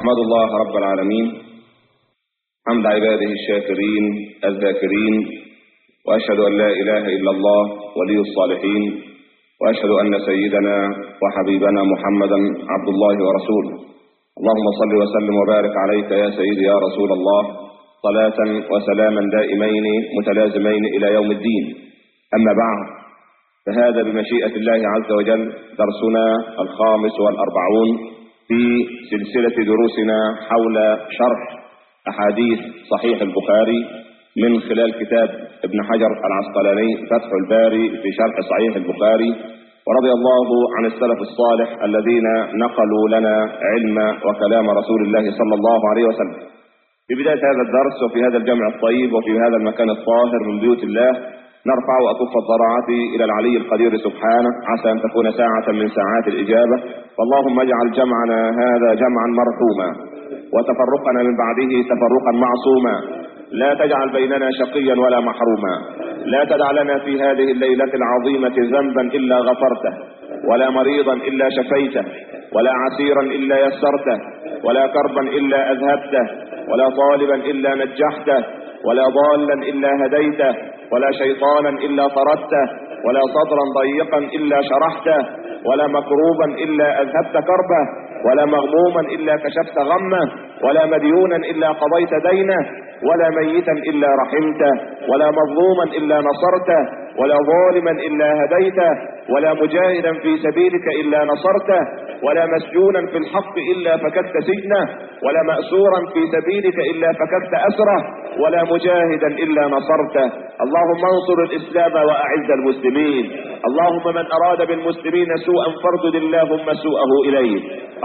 أحمد الله رب العالمين حمد عباده الشاكرين الذاكرين وأشهد أن لا إله إلا الله ولي الصالحين وأشهد أن سيدنا وحبيبنا محمدا عبد الله ورسوله اللهم صل وسلم وبارك عليك يا سيدي يا رسول الله صلاة وسلاما دائمين متلازمين إلى يوم الدين أما بعد فهذا بمشيئة الله عز وجل درسنا الخامس والأربعون في سلسلة دروسنا حول شرح أحاديث صحيح البخاري من خلال كتاب ابن حجر العسقلاني فتح الباري في شرح صحيح البخاري ورضي الله عن السلف الصالح الذين نقلوا لنا علم وكلام رسول الله صلى الله عليه وسلم في بداية هذا الدرس وفي هذا الجمع الطيب وفي هذا المكان الطاهر من بيوت الله نرفع أكف الضراعة إلى العلي القدير سبحانه عسى أن تكون ساعة من ساعات الإجابة فاللهم اجعل جمعنا هذا جمعا مرحوما وتفرقنا من بعده تفرقا معصوما لا تجعل بيننا شقيا ولا محروما لا تدع لنا في هذه الليلة العظيمة ذنبا إلا غفرته ولا مريضا إلا شفيته ولا عسيرا إلا يسرته ولا كربا إلا أذهبته ولا طالبا إلا نجحته ولا ضالا إلا هديته ولا شيطانا إلا طردته ولا صدرا ضيقا إلا شرحته ولا مكروبا إلا أذهبت كربه ولا مغموما إلا كشفت غمه ولا مديونا إلا قضيت دينه ولا ميتا إلا رحمته ولا مظلوما إلا نصرته ولا ظالما إلا هديته ولا مجاهدا في سبيلك إلا نصرته ولا مسجونا في الحق إلا فككت سجنه ولا مأسورا في سبيلك إلا فككت أسره ولا مجاهدا إلا نصرته اللهم انصر الإسلام وأعز المسلمين اللهم من أراد بالمسلمين سوءا فاردد اللهم سوءه إليه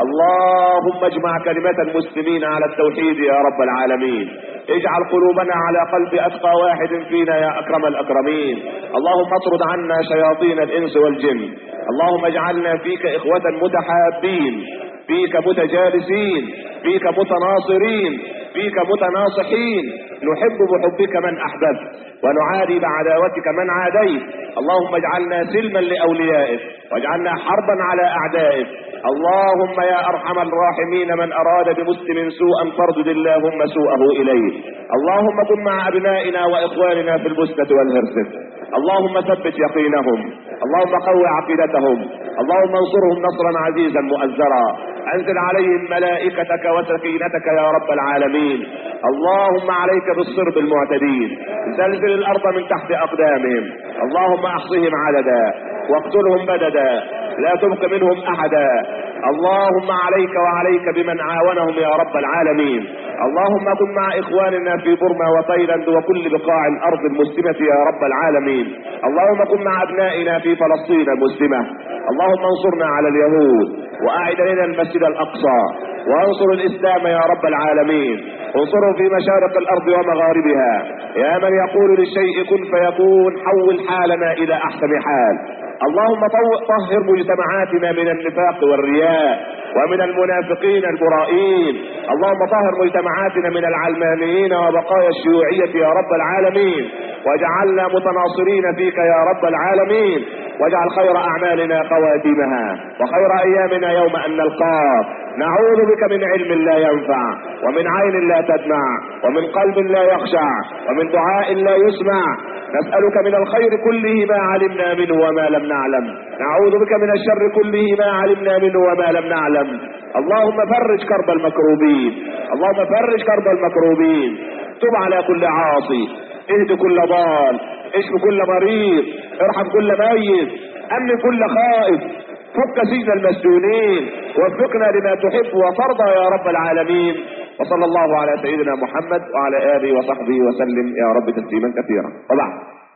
اللهم اجمع كلمة المسلمين على التوحيد يا رب العالمين اجعل قلوبنا على قلب أتقى واحد فينا يا أكرم الأكرمين اللهم اطرد عنا شياطين الإنس والجن اللهم اجعلنا فيك إخوة متحابين فيك متجالسين فيك متناصرين فيك متناصحين نحب بحبك من أحببت ونعادي بعداوتك من عاديت اللهم اجعلنا سلما لأوليائك واجعلنا حربا على أعدائك اللهم يا أرحم الراحمين من أراد بمسلم سوءا فاردد اللهم سوءه إليه اللهم كن مع أبنائنا وإخواننا في البسنة والهرسة اللهم ثبت يقينهم اللهم قوي عقيدتهم اللهم انصرهم نصرا عزيزا مؤزرا انزل عليهم ملائكتك وسكينتك يا رب العالمين اللهم عليك بالصرب المعتدين زلزل الارض من تحت اقدامهم اللهم احصهم عددا واقتلهم بددا لا تبق منهم احدا اللهم عليك وعليك بمن عاونهم يا رب العالمين اللهم كن مع اخواننا في برما وتايلاند وكل بقاع الارض المسلمة يا رب العالمين اللهم كن مع ابنائنا في فلسطين المسلمة اللهم انصرنا على اليهود واعد لنا المسجد الاقصى وانصر الاسلام يا رب العالمين انصره في مشارق الارض ومغاربها يا من يقول للشيء كن فيكون حول حالنا الى احسن حال اللهم طهر مجتمعاتنا من النفاق والرياء ومن المنافقين المرائين اللهم طهر مجتمعاتنا من العلمانيين وبقايا الشيوعية يا رب العالمين واجعلنا متناصرين فيك يا رب العالمين واجعل خير أعمالنا خواتيمها وخير أيامنا يوم أن نلقاك نعوذ بك من علم لا ينفع ومن عين لا تدمع ومن قلب لا يخشع ومن دعاء لا يسمع نسألك من الخير كله ما علمنا منه وما لم نعلم نعوذ بك من الشر كله ما علمنا منه وما لم نعلم اللهم فرج كرب المكروبين اللهم فرج كرب المكروبين تب على كل عاصي اهد كل ضال اشف كل مريض ارحم كل ميت امن كل خائف فك سجن المسجونين وفقنا لما تحب وترضى يا رب العالمين وصلى الله على سيدنا محمد وعلى اله وصحبه وسلم يا رب تسليما كثيرا وبعد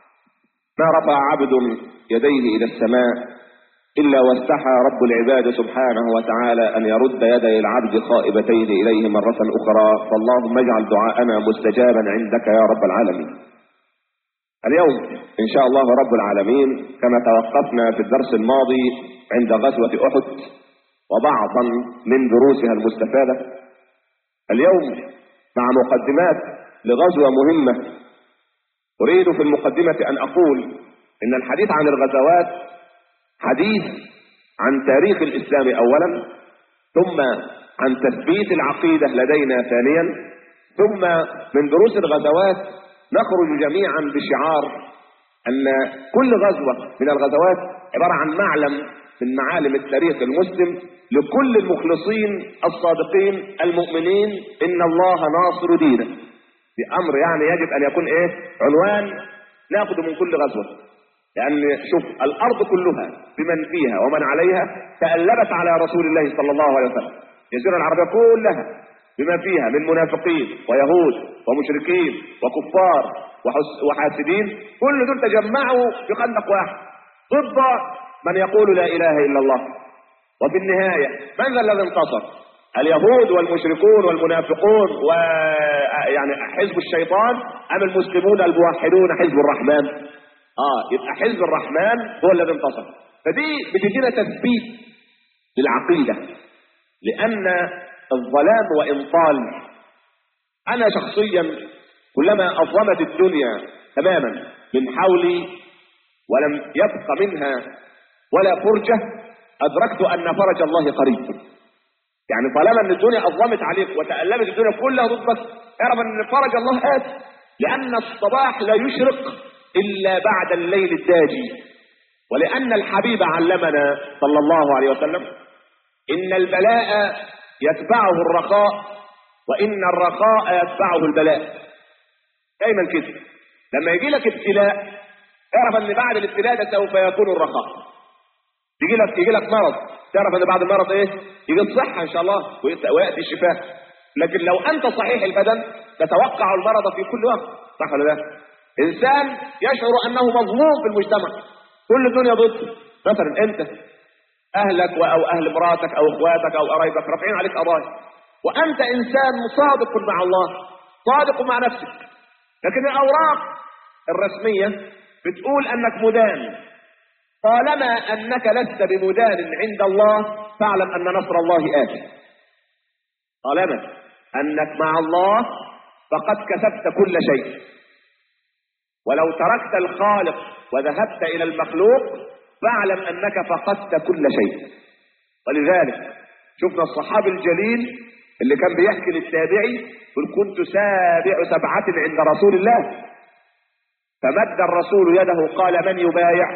ما رفع عبد يديه الى السماء الا واستحى رب العباد سبحانه وتعالى ان يرد يدي العبد خائبتين اليه مره اخرى فاللهم اجعل دعاءنا مستجابا عندك يا رب العالمين اليوم ان شاء الله رب العالمين كما توقفنا في الدرس الماضي عند غزوه احد وبعضا من دروسها المستفاده اليوم مع مقدمات لغزوة مهمة أريد في المقدمة أن أقول إن الحديث عن الغزوات حديث عن تاريخ الإسلام أولا ثم عن تثبيت العقيدة لدينا ثانيا ثم من دروس الغزوات نخرج جميعا بشعار أن كل غزوة من الغزوات عبارة عن معلم من معالم التاريخ المسلم لكل المخلصين الصادقين المؤمنين إن الله ناصر دينه بأمر يعني يجب أن يكون إيه عنوان ناخذه من كل غزوة لأن شوف الأرض كلها بمن فيها ومن عليها تألبت على رسول الله صلى الله عليه وسلم الجزيرة العربية كلها بما فيها من منافقين ويهود ومشركين وكفار وحس- وحاسدين كل دول تجمعوا في خندق واحد ضد من يقول لا إله إلا الله وفي النهاية من ذا الذي انتصر اليهود والمشركون والمنافقون و يعني حزب الشيطان أم المسلمون الموحدون حزب الرحمن اه يبقى حزب الرحمن هو الذي انتصر فدي بتدينا تثبيت للعقيدة لأن الظلام وإن طال أنا شخصيا كلما أظلمت الدنيا تماما من حولي ولم يبق منها ولا فرجة أدركت أن فرج الله قريب يعني طالما أن الدنيا أظلمت عليك وتألمت الدنيا كلها ضدك اعرف أن فرج الله آت لأن الصباح لا يشرق إلا بعد الليل الداجي ولأن الحبيب علمنا صلى الله عليه وسلم إن البلاء يتبعه الرخاء وإن الرخاء يتبعه البلاء دايما كده لما يجي لك ابتلاء اعرف ان بعد الابتلاء ده سوف يكون الرخاء يجي لك يجي لك مرض تعرف ان بعد المرض ايه يجي الصحه ان شاء الله ويت- وياتي الشفاء لكن لو انت صحيح البدن تتوقع المرض في كل وقت صح ولا لا انسان يشعر انه مظلوم في المجتمع كل الدنيا ضده مثلا انت اهلك او اهل مراتك او اخواتك او قرايبك رافعين عليك قضايا وانت انسان صادق مع الله صادق مع نفسك لكن الاوراق الرسميه بتقول انك مدان طالما انك لست بمدان عند الله فاعلم ان نصر الله اتي طالما انك مع الله فقد كسبت كل شيء ولو تركت الخالق وذهبت الى المخلوق فاعلم انك فقدت كل شيء ولذلك شفنا الصحابي الجليل اللي كان بيحكي للتابعي يقول كنت سابع سبعة عند رسول الله فمد الرسول يده قال من يبايع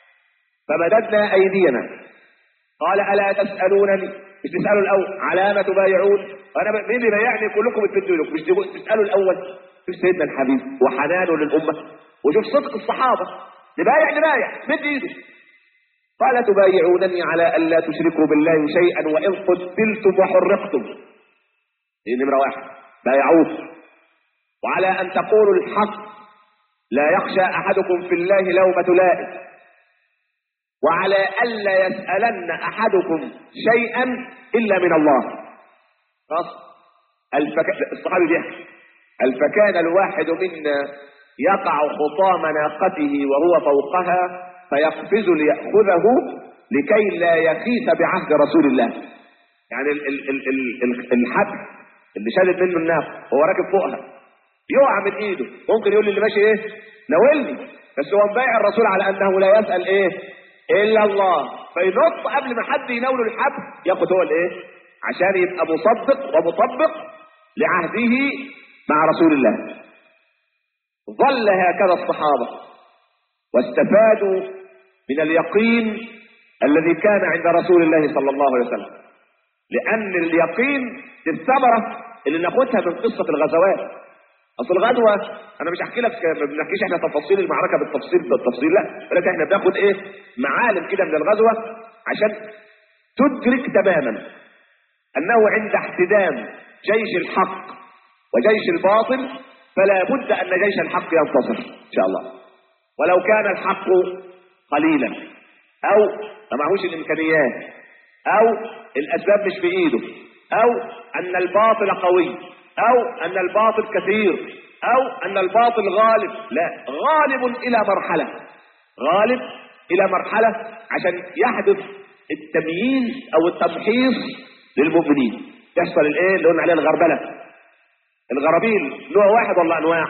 فمددنا أيدينا قال ألا تسألونني مش تسألوا الأول على ما تبايعون أنا ب- مين بيبايعني كلكم بتمدوا لكم مش تقول- تسألوا الأول شوف سيدنا الحبيب وحنانه للأمة وشوف صدق الصحابة نبايع نبايع مد إيده قال تبايعونني على ألا تشركوا بالله شيئا وإن قتلتم وحرقتم دي نمرة واحد بايعوه وعلى أن تقولوا الحق لا يخشى أحدكم في الله لومة لائم وعلى ألا يسألن أحدكم شيئا إلا من الله خلاص الفك... الصحابي بيحكي الفكان الواحد منا يقع خطام ناقته وهو فوقها فيقفز ليأخذه لكي لا يخيس بعهد رسول الله يعني ال ال ال ال ال الحبل اللي شادد منه الناقة هو راكب فوقها يقع من ايده ممكن يقول للي ماشي ايه ناولني بس هو مبايع الرسول على انه لا يسأل ايه الا الله فينط قبل ما حد يناوله الحبل ياخد هو الايه عشان يبقى مصدق ومطبق لعهده مع رسول الله ظل هكذا الصحابة واستفادوا من اليقين الذي كان عند رسول الله صلى الله عليه وسلم لأن اليقين دي الثمرة اللي ناخدها من قصة الغزوات أصل الغزوة أنا مش أحكي لك ما بنحكيش إحنا تفاصيل المعركة بالتفصيل بالتفصيل لا ولكن إحنا بناخد إيه معالم كده من الغزوة عشان تدرك تماما أنه عند احتدام جيش الحق وجيش الباطل فلا بد أن جيش الحق ينتصر إن شاء الله ولو كان الحق قليلا أو ما معهوش الإمكانيات أو الأسباب مش بإيده أو أن الباطل قوي أو أن الباطل كثير أو أن الباطل غالب لا غالب إلى مرحلة غالب إلى مرحلة عشان يحدث التمييز أو التمحيص للمؤمنين يحصل الإيه اللي قلنا عليه الغربلة الغرابيل نوع واحد ولا أنواع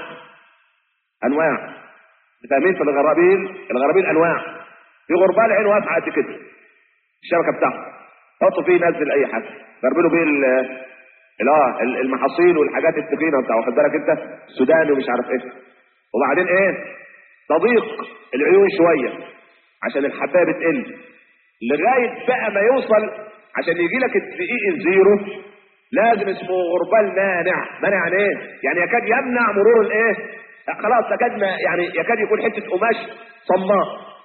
أنواع فاهمين في الغرابيل الغرابيل أنواع في غربال عين واسعة قد كده الشبكة بتاعته حطوا فيه نزل أي حاجة ضربوا بيه ال- ال- اه ال- المحاصيل والحاجات التخينه بتاع واخد بالك انت السودان ومش عارف ايه وبعدين ايه تضيق العيون شويه عشان الحبايه بتقل لغايه بقى ما يوصل عشان يجي لك الدقيق الزيرو لازم اسمه غربال مانع مانع يعني ايه يعني يكاد يمنع مرور الايه خلاص يكاد ما يعني يكاد يكون حته قماش صماء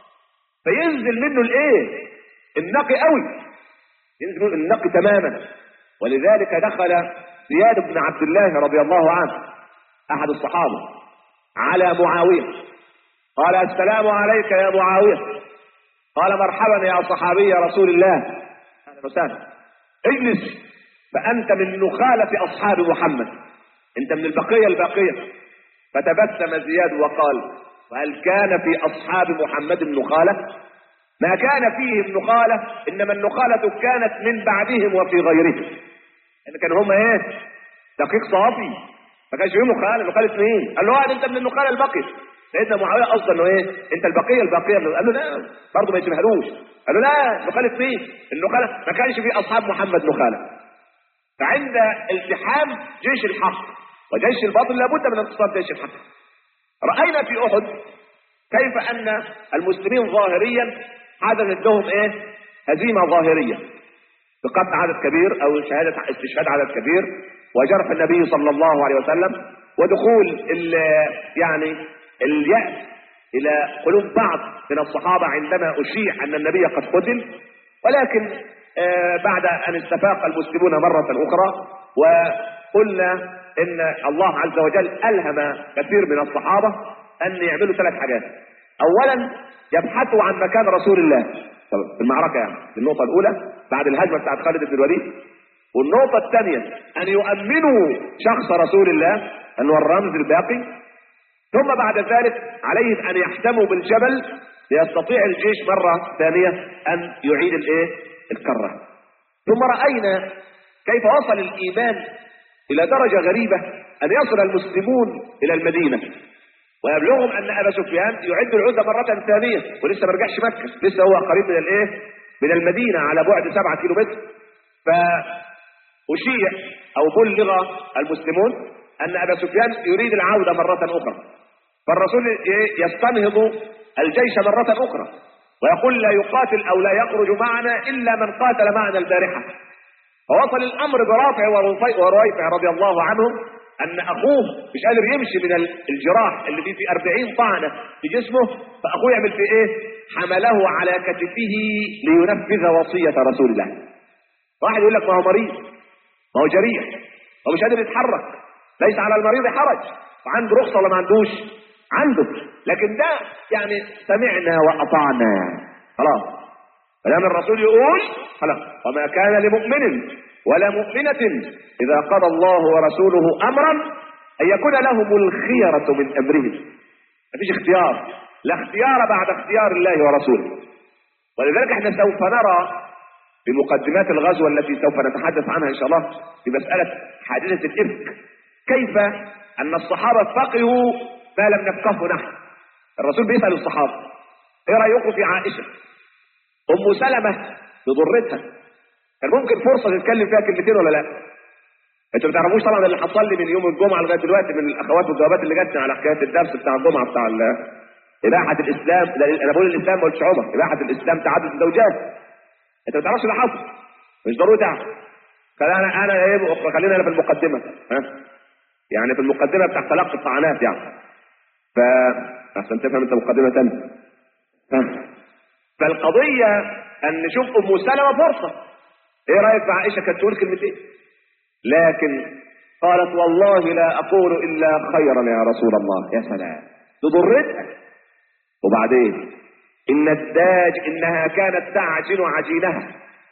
فينزل منه الايه النقي قوي ينزل منه النقي تماما ولذلك دخل زياد بن عبد الله رضي الله عنه احد الصحابه على معاويه قال السلام عليك يا معاويه قال مرحبا يا صحابي رسول الله اهلا وسهلا اجلس فانت من نخاله اصحاب محمد انت من البقيه الباقيه فتبسم زياد وقال وهل كان في اصحاب محمد نخاله ما كان فيهم نخاله انما النخاله كانت من بعدهم وفي غيرهم ان كانوا هم ايه دقيق صافي ما كانش فيهم نخاله نخاله مين قال له آه انت من النخاله الباقيه سيدنا معاويه قصده انه ايه انت البقيه الباقيه قال له لا برضه ما يشبهلوش قال له لا نخاله مين النخاله ما كانش في اصحاب محمد نخاله فعند التحام جيش الحق وجيش الباطل لابد من انتصار جيش الحق راينا في احد كيف ان المسلمين ظاهريا حدثت لهم ايه هزيمه ظاهريه بقتل عدد كبير او شهاده استشهاد عدد كبير وجرح النبي صلى الله عليه وسلم ودخول ال- يعني اليأس الى قلوب بعض من الصحابه عندما اشيع ان النبي قد قتل ولكن آه، بعد ان استفاق المسلمون مره اخرى وقلنا ان الله عز وجل الهم كثير من الصحابه ان يعملوا ثلاث حاجات اولا يبحثوا عن مكان رسول الله في المعركه يعني النقطه الاولى بعد الهجمه بتاعت خالد بن الوليد والنقطه الثانيه ان يؤمنوا شخص رسول الله انه الرمز الباقي ثم بعد ذلك عليهم ان يحتموا بالجبل ليستطيع الجيش مره ثانيه ان يعيد الايه الكره ثم راينا كيف وصل الايمان الى درجه غريبه ان يصل المسلمون الى المدينه ويبلغهم ان ابا سفيان يعد العده مره ثانيه ولسه ما رجعش مكه لسه هو قريب من الايه من المدينه على بعد سبعة كيلو متر فأشيع أو بلغ المسلمون أن أبا سفيان يريد العودة مرة أخرى فالرسول إيه؟ يستنهض الجيش مرة أخرى ويقول لا يقاتل أو لا يخرج معنا إلا من قاتل معنا البارحة فوصل الأمر برافع ورفيع ورويفع رضي الله عنهم أن أخوه مش قادر يمشي من الجراح اللي فيه في أربعين طعنة في جسمه فأخوه يعمل في إيه حمله على كتفه لينفذ وصية رسول الله واحد يقول لك ما هو مريض ما هو جريح هو مش قادر يتحرك ليس على المريض حرج وعنده رخصة ولا ما عندوش عنده لكن ده يعني سمعنا وأطعنا خلاص فلما الرسول يقول خلاص وما كان لمؤمن ولا مؤمنة إذا قضى الله ورسوله أمرا أن يكون لهم الخيرة من أمرهم مفيش اختيار لا اختيار بعد اختيار الله ورسوله ولذلك احنا سوف نرى في مقدمات الغزوة التي سوف نتحدث عنها إن شاء الله في مسألة حادثة الإفك كيف أن الصحابة فقهوا ما لم نفقهه نحن الرسول بيسأل الصحابة إيه رأيكم في عائشة أم سلمة بضرتها كان ممكن فرصة تتكلم فيها كلمتين ولا لا انتوا ما تعرفوش طبعا اللي حصل لي من يوم الجمعة لغاية دلوقتي من الأخوات والجوابات اللي جاتني على حكاية الدرس بتاع الجمعة بتاع ال- إباحة الإسلام لا أنا بقول الإسلام ما قلتش عمر إباحة الإسلام تعدد الزوجات انت ما تعرفش اللي حصل مش ضروري تعرف خلينا انا ايه خلينا انا في المقدمه ها يعني في المقدمه بتاع تلقي الطعنات يعني ف عشان تفهم انت مقدمه ثانيه ها فالقضيه ان نشوف ام سلمه فرصه ايه رايك في عائشه كانت تقول كلمتين لكن قالت والله لا اقول الا خيرا يا رسول الله يا سلام تضرتها وبعدين إن الداج إنها كانت تعجن عجينها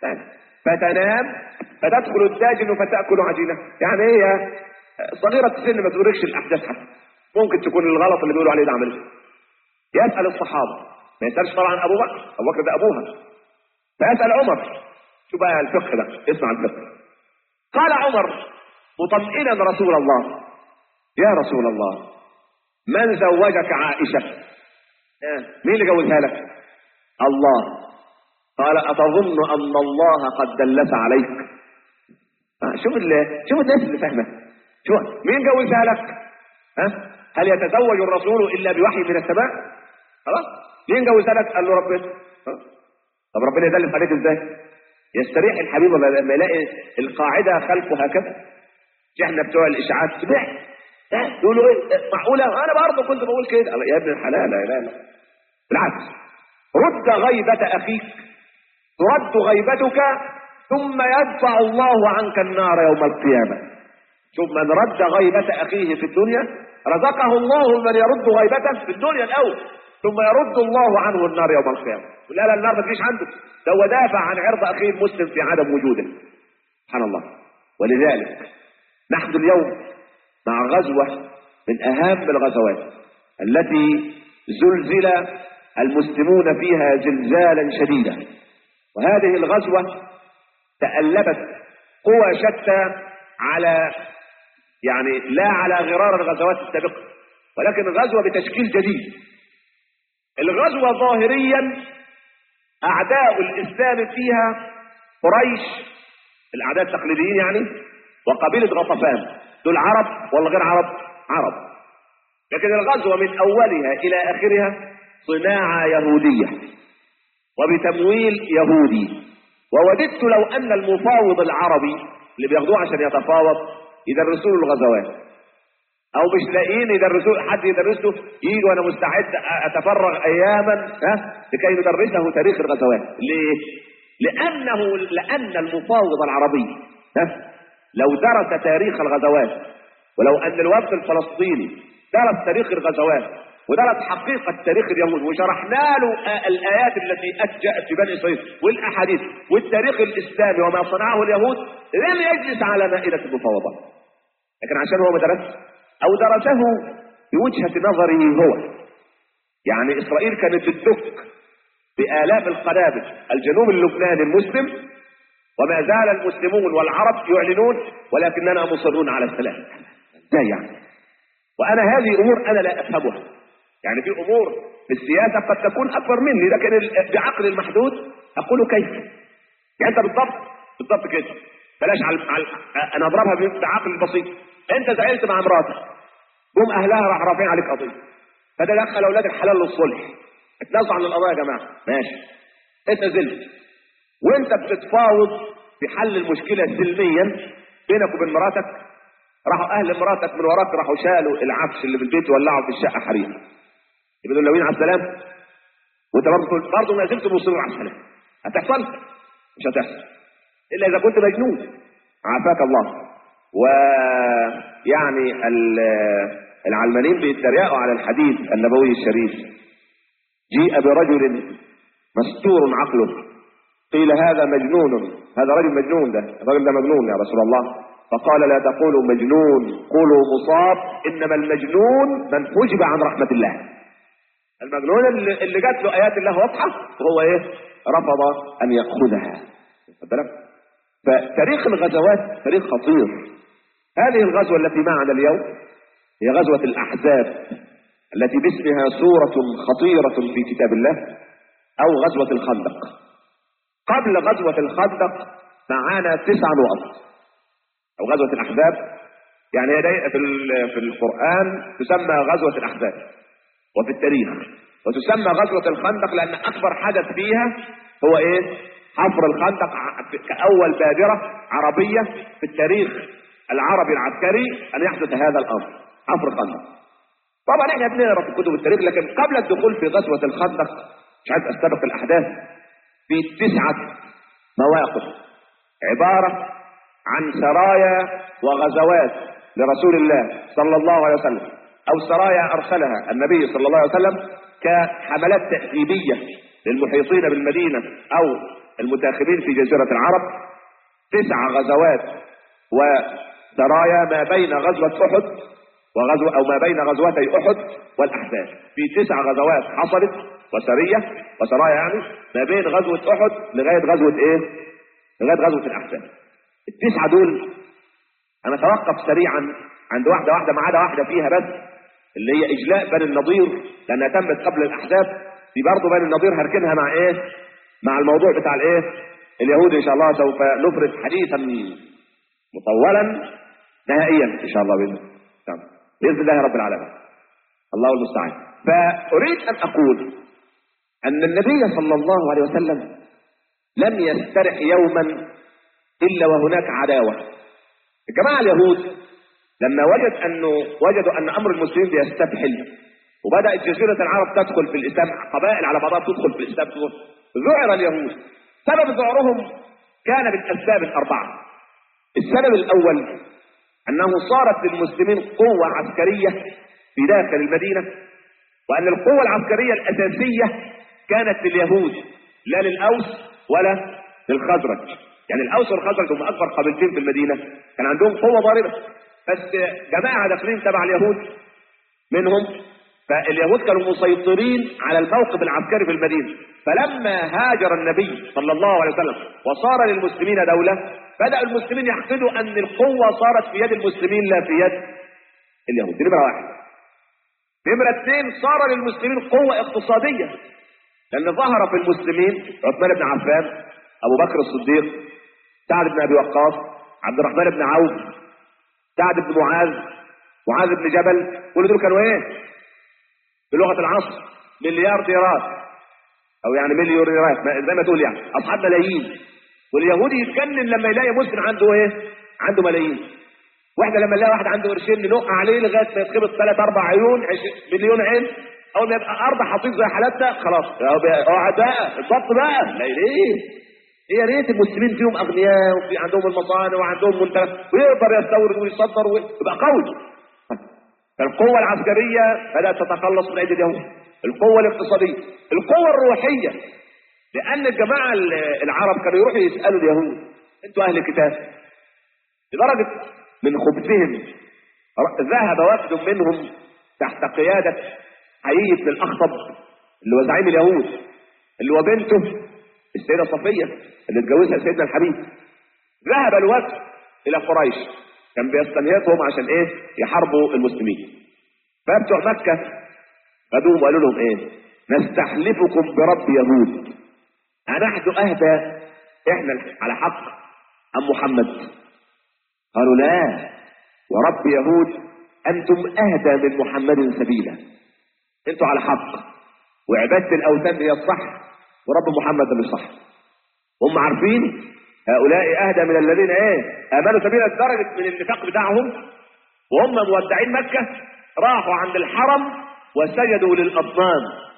فتنام فتدخل الداجن فتأكل عجينها يعني هي صغيرة السن ما تدركش الأحداث حتى ممكن تكون الغلط اللي بيقولوا عليه ده عمليه يسأل الصحابة ما يسألش طبعا أبو بكر أبو بكر ده أبوها فيسأل عمر شو بقى الفقه ده اسمع الفقه قال عمر مطمئنا رسول الله يا رسول الله من زوجك عائشة مين اللي جوزها لك الله قال أتظن أن الله قد دلس عليك آه، شوف ال- شوف الناس اللي فاهمه شوف مين جوزها لك ها هل يتزوج الرسول الا بوحي من السماء خلاص مين جوزها لك قال له ربنا آه. طب ربنا يدلس عليك ازاي يستريح الحبيب ولا لما يلاقي القاعده خلفه هكذا مش احنا بتوع الاشاعات سمعت ها يقولوا ايه معقوله انا برضه كنت بقول كده قال يا ابن الحلال لا لا لا بالعكس رد غيبه اخيك ترد غيبتك ثم يدفع الله عنك النار يوم القيامة شوف من رد غيبة أخيه في الدنيا رزقه الله من يرد غيبته في الدنيا الأول ثم يرد الله عنه النار يوم القيامة لا لا النار ما تجيش عنده ده هو دافع عن عرض أخيه المسلم في عدم وجوده سبحان الله ولذلك نحن اليوم مع غزوة من أهم الغزوات التي زلزل المسلمون فيها زلزالا شديدا وهذه الغزوة تألبت قوى شتى على يعني لا على غرار الغزوات السابقة ولكن غزوة بتشكيل جديد الغزوة ظاهريا أعداء الإسلام فيها قريش الأعداء التقليديين يعني وقبيلة غطفان دول عرب ولا غير عرب؟ عرب لكن الغزوة من أولها إلى آخرها صناعة يهودية وبتمويل يهودي ووددت لو أن المفاوض العربي اللي بياخدوه عشان يتفاوض يدرسوا له الغزوات او مش لاقيين يدرسوا حد يدرسه يجي وانا مستعد اتفرغ اياما ها لكي ندرسه تاريخ الغزوات ليه لانه لان المفاوض العربي ها لو درس تاريخ الغزوات ولو ان الوفد الفلسطيني درس تاريخ الغزوات ودرس حقيقة تاريخ اليهود وشرحنا له آ- الآيات التي جاءت في بني إسرائيل والأحاديث والتاريخ الإسلامي وما صنعه اليهود لم يجلس على مائدة المفاوضات لكن عشان هو ما درسش أو درسه بوجهة نظره هو يعني إسرائيل كانت تدك بآلاف القنابل الجنوب اللبناني المسلم وما زال المسلمون والعرب يعلنون ولكننا مصرون على السلام ازاي يعني وانا هذه امور انا لا افهمها يعني في امور في السياسه قد تكون اكبر مني لكن ال- بعقل المحدود اقول كيف يعني انت بالضبط بالضبط كده بلاش على, على انا اضربها ب- بعقل بسيط انت زعلت مع مراتك قوم اهلها راح رافعين عليك قضيه فده دخل اولاد الحلال للصلح اتنازعوا عن القضايا يا جماعه ماشي انت زلت وانت بتتفاوض في حل المشكله سلميا بينك وبين مراتك راحوا اهل مراتك من وراك راحوا شالوا العفش اللي في البيت ولعوا في الشقه حريق يبقوا دول ناويين على السلام وانت برضه تقول برضه ما زلت مصر على السلام هتحصل مش هتحصل الا اذا كنت مجنون عافاك الله ويعني ال- العلمانيين بيتريقوا على الحديث النبوي الشريف جيء برجل مستور عقله قيل هذا مجنون هذا رجل مجنون ده الرجل ده مجنون يا رسول الله فقال لا تقولوا مجنون قولوا مصاب انما المجنون من حجب عن رحمه الله المجنون اللي, اللي جات له ايات الله واضحه وهو ايه رفض ان ياخذها خد بالك فتاريخ الغزوات تاريخ خطير هذه الغزوه التي معنا اليوم هي غزوه الاحزاب التي باسمها سوره خطيره في كتاب الله او غزوه الخندق قبل غزوة الخندق معانا تسع نقط أو غزوة الأحزاب يعني هي داي- في ال- في القرآن تسمى غزوة الأحزاب وفي التاريخ وتسمى غزوة الخندق لأن أكبر حدث فيها هو إيه؟ حفر الخندق ع- في- كأول بادرة عربية في التاريخ العربي العسكري أن يحدث هذا الأمر حفر الخندق طبعا احنا بنقرا في كتب التاريخ لكن قبل الدخول في غزوة الخندق مش عايز استبق الأحداث في تسعة مواقف عبارة عن سرايا وغزوات لرسول الله صلى الله عليه وسلم أو سرايا أرسلها النبي صلى الله عليه وسلم كحملات تأديبية للمحيطين بالمدينة أو المتاخرين في جزيرة العرب تسع غزوات وسرايا ما بين غزوة أحد وغزوة أو ما بين غزوتي أحد والأحزاب في تسع غزوات حصلت وسرية وسرايا يعني ما بين غزوة أحد لغاية غزوة إيه؟ لغاية غزوة الأحزاب التسعة دول أنا أتوقف سريعا عند واحدة واحدة ما عدا واحدة فيها بس اللي هي إجلاء بني النضير لأنها تمت قبل الأحزاب دي برضه بني النضير هركنها مع إيه؟ مع الموضوع بتاع الإيه؟ اليهود إن شاء الله سوف نفرد حديثا مطولا نهائيا ان شاء الله باذن نعم. باذن الله رب العالمين الله المستعان فاريد ان اقول ان النبي صلى الله عليه وسلم لم يسترح يوما الا وهناك عداوه الجماعه اليهود لما وجد انه وجدوا ان امر المسلمين بيستبحل وبدات جزيره العرب تدخل في الاسلام قبائل على بعضها تدخل في الاسلام ذعر اليهود سبب ذعرهم كان بالاسباب الاربعه السبب الاول انه صارت للمسلمين قوه عسكريه في داخل المدينه وان القوه العسكريه الاساسيه كانت لليهود لا للاوس ولا للخزرج يعني الاوس والخزرج هم اكبر قبيلتين في المدينه كان عندهم قوه ضاربه بس جماعه داخلين تبع اليهود منهم فاليهود كانوا مسيطرين على الموقف العسكري في المدينه فلما هاجر النبي صلى الله عليه وسلم وصار للمسلمين دوله بدا المسلمين يحسدوا ان القوه صارت في يد المسلمين لا في يد اليهود دي نمره واحد نمره اثنين صار للمسلمين قوه اقتصاديه لان ظهر في المسلمين عثمان بن عفان ابو بكر الصديق سعد بن ابي وقاص عبد الرحمن بن عوف سعد بن معاذ معاذ بن جبل كل دول كانوا ايه بلغه العصر مليار ديرات او يعني مليونيرات زي ما تقول يعني اصحاب ملايين واليهودي يتجنن لما يلاقي مسلم عنده ايه عنده ملايين واحنا لما نلاقي واحد عنده قرشين ننق عليه لغايه ما يتخبط ثلاث اربع عيون عش- مليون عين اول ما يبقى اربع حطيط زي حالاتنا خلاص اقعد بقى الضبط بقى لا ليه يا ريت المسلمين فيهم اغنياء وفي عندهم المصانع وعندهم منتجات ويقدر يستورد ويصدر ويبقى قوي فالقوة العسكرية بدأت تتخلص من أيدي اليهود القوة الاقتصادية القوة الروحية لأن الجماعة العرب كانوا يروحوا يسألوا اليهود أنتوا أهل كتاب لدرجة من خبثهم ذهب وفد منهم تحت قيادة حيي بن الأخطب اللي هو زعيم اليهود اللي هو بنته السيدة صفية اللي اتجوزها سيدنا الحبيب ذهب الوفد إلى قريش كان بيستنهضهم عشان ايه يحاربوا المسلمين فبتوع مكة خدوهم وقالوا لهم ايه نستحلفكم برب يهود أنحن أهدى إحنا على حق أم محمد قالوا لا ورب يهود أنتم أهدى من محمد سبيلا أنتوا على حق وعبادة الأوثان هي الصح ورب محمد اللي صح هم عارفين هؤلاء اهدى من الذين ايه امنوا سبيلا درجه من النفاق بتاعهم وهم مودعين مكه راحوا عند الحرم وسجدوا للاصنام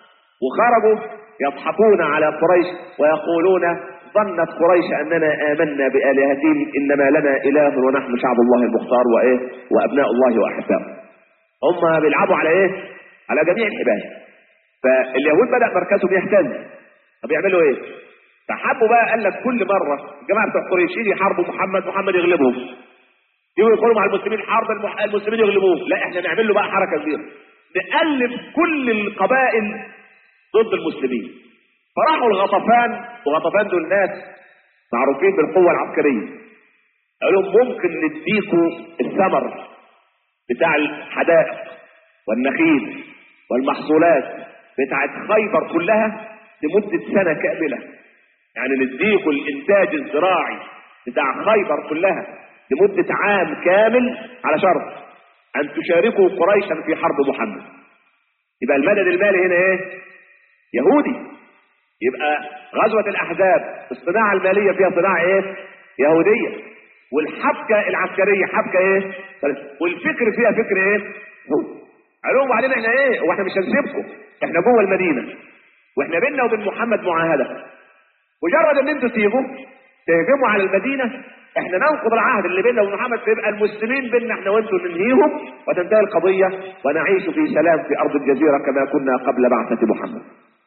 وخرجوا يضحكون على قريش ويقولون ظنت قريش اننا امنا بالهتهم انما لنا اله ونحن شعب الله المختار وايه وابناء الله واحباؤه هم بيلعبوا على ايه على جميع الحبال فاليهود بدا مركزهم يهتز طب يعملوا ايه فحبوا بقى قال لك كل مره الجماعه بتوع قريش يجي يحاربوا محمد محمد يغلبهم يجوا يدخلوا مع المسلمين حرب المح... المسلمين يغلبوه لا احنا نعمل له بقى حركه كبيره نقلب كل القبائل ضد المسلمين فراحوا الغطفان وغطفان دول ناس معروفين بالقوه العسكريه قالوا لهم ممكن نديكوا الثمر بتاع الحدائق والنخيل والمحصولات بتاعت خيبر كلها لمده سنه كامله يعني نديكوا الانتاج الزراعي بتاع خيبر كلها لمدة عام كامل على شرط ان تشاركوا قريشا في حرب محمد يبقى المدد المالي هنا ايه يهودي يبقى غزوة الاحزاب الصناعة المالية فيها صناعة ايه يهودية والحبكة العسكرية حبكة ايه والفكر فيها فكر ايه هو قالوا لهم بعدين احنا ايه واحنا مش هنسيبكم احنا جوه المدينة واحنا بيننا وبين محمد معاهدة مجرد ان انتوا تيجوا تهجموا على المدينة احنا ننقض العهد اللي بيننا وبين محمد فيبقى المسلمين بيننا احنا وانتوا ننهيهم وتنتهي القضية ونعيش في سلام في ارض الجزيرة كما كنا قبل بعثة محمد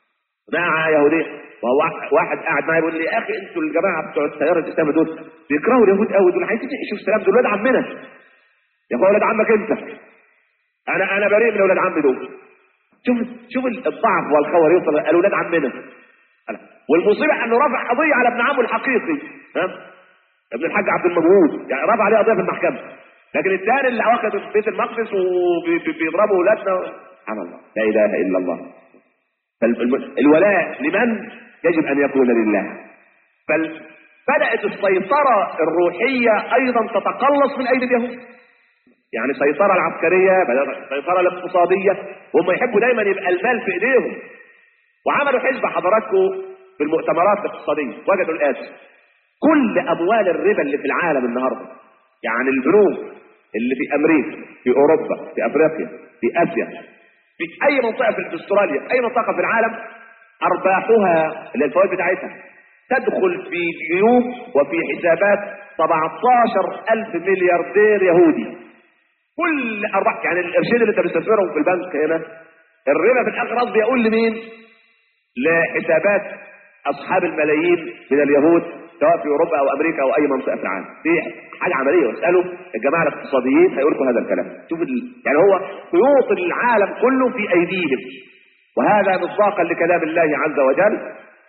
مع يهودية وهو واحد قاعد معايا يقول لي يا اخي انتوا الجماعه بتوع التيار الاسلامي دول بيكرهوا اليهود قوي دول عايزين يعيشوا في سلام دول ولاد عمنا يا اخويا ولاد عمك انت انا انا بريء من ولاد عمي دول شوف شوف الضعف والخور يوصل قال ولاد عمنا والمصيبه انه رفع قضيه على ابن عمه الحقيقي ها ابن الحاج عبد المجهود يعني رفع عليه قضيه في المحكمه لكن الثاني اللي واخد في بيت المقدس وبيضربوا اولادنا سبحان الله لا اله الا الله فالولاء لمن يجب ان يكون لله بدأت السيطرة الروحية أيضا تتقلص من أيدي اليهود يعني السيطرة العسكرية بدأت السيطرة الاقتصادية وهم يحبوا دايما يبقى المال في إيديهم وعملوا حزب حضراتكم في المؤتمرات الاقتصادية وجدوا الآتي كل أموال الربا اللي في العالم النهاردة يعني البنوك اللي في أمريكا في أوروبا في أفريقيا في آسيا في أي منطقة في استراليا في أي منطقة في العالم أرباحها اللي الفوائد بتاعتها تدخل في جيوب وفي حسابات 17 ألف ملياردير يهودي كل أرباح يعني القرشين اللي أنت بتستثمرهم في البنك هنا الربا في الآخر قصدي يقول لمين؟ لحسابات أصحاب الملايين من اليهود سواء في أوروبا أو أمريكا أو أي منطقة في العالم دي حاجة عملية واسألوا الجماعة الاقتصاديين هيقول لكم هذا الكلام شوف ال... يعني هو خيوط العالم كله في أيديهم وهذا مصداقا لكلام الله عز وجل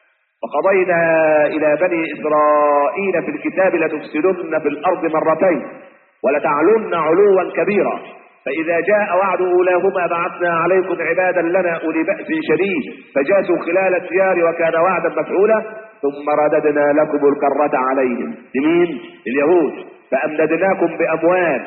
وقضينا إلى بني إسرائيل في الكتاب لتفسدن في الأرض مرتين ولتعلن علوا كبيرا فإذا جاء وعد أولاهما بعثنا عليكم عبادا لنا أولي بأس شديد فجاسوا خلال الديار وكان وعدا مفعولا ثم رددنا لكم الكرة عليهم لمين؟ اليهود فأمددناكم بأموال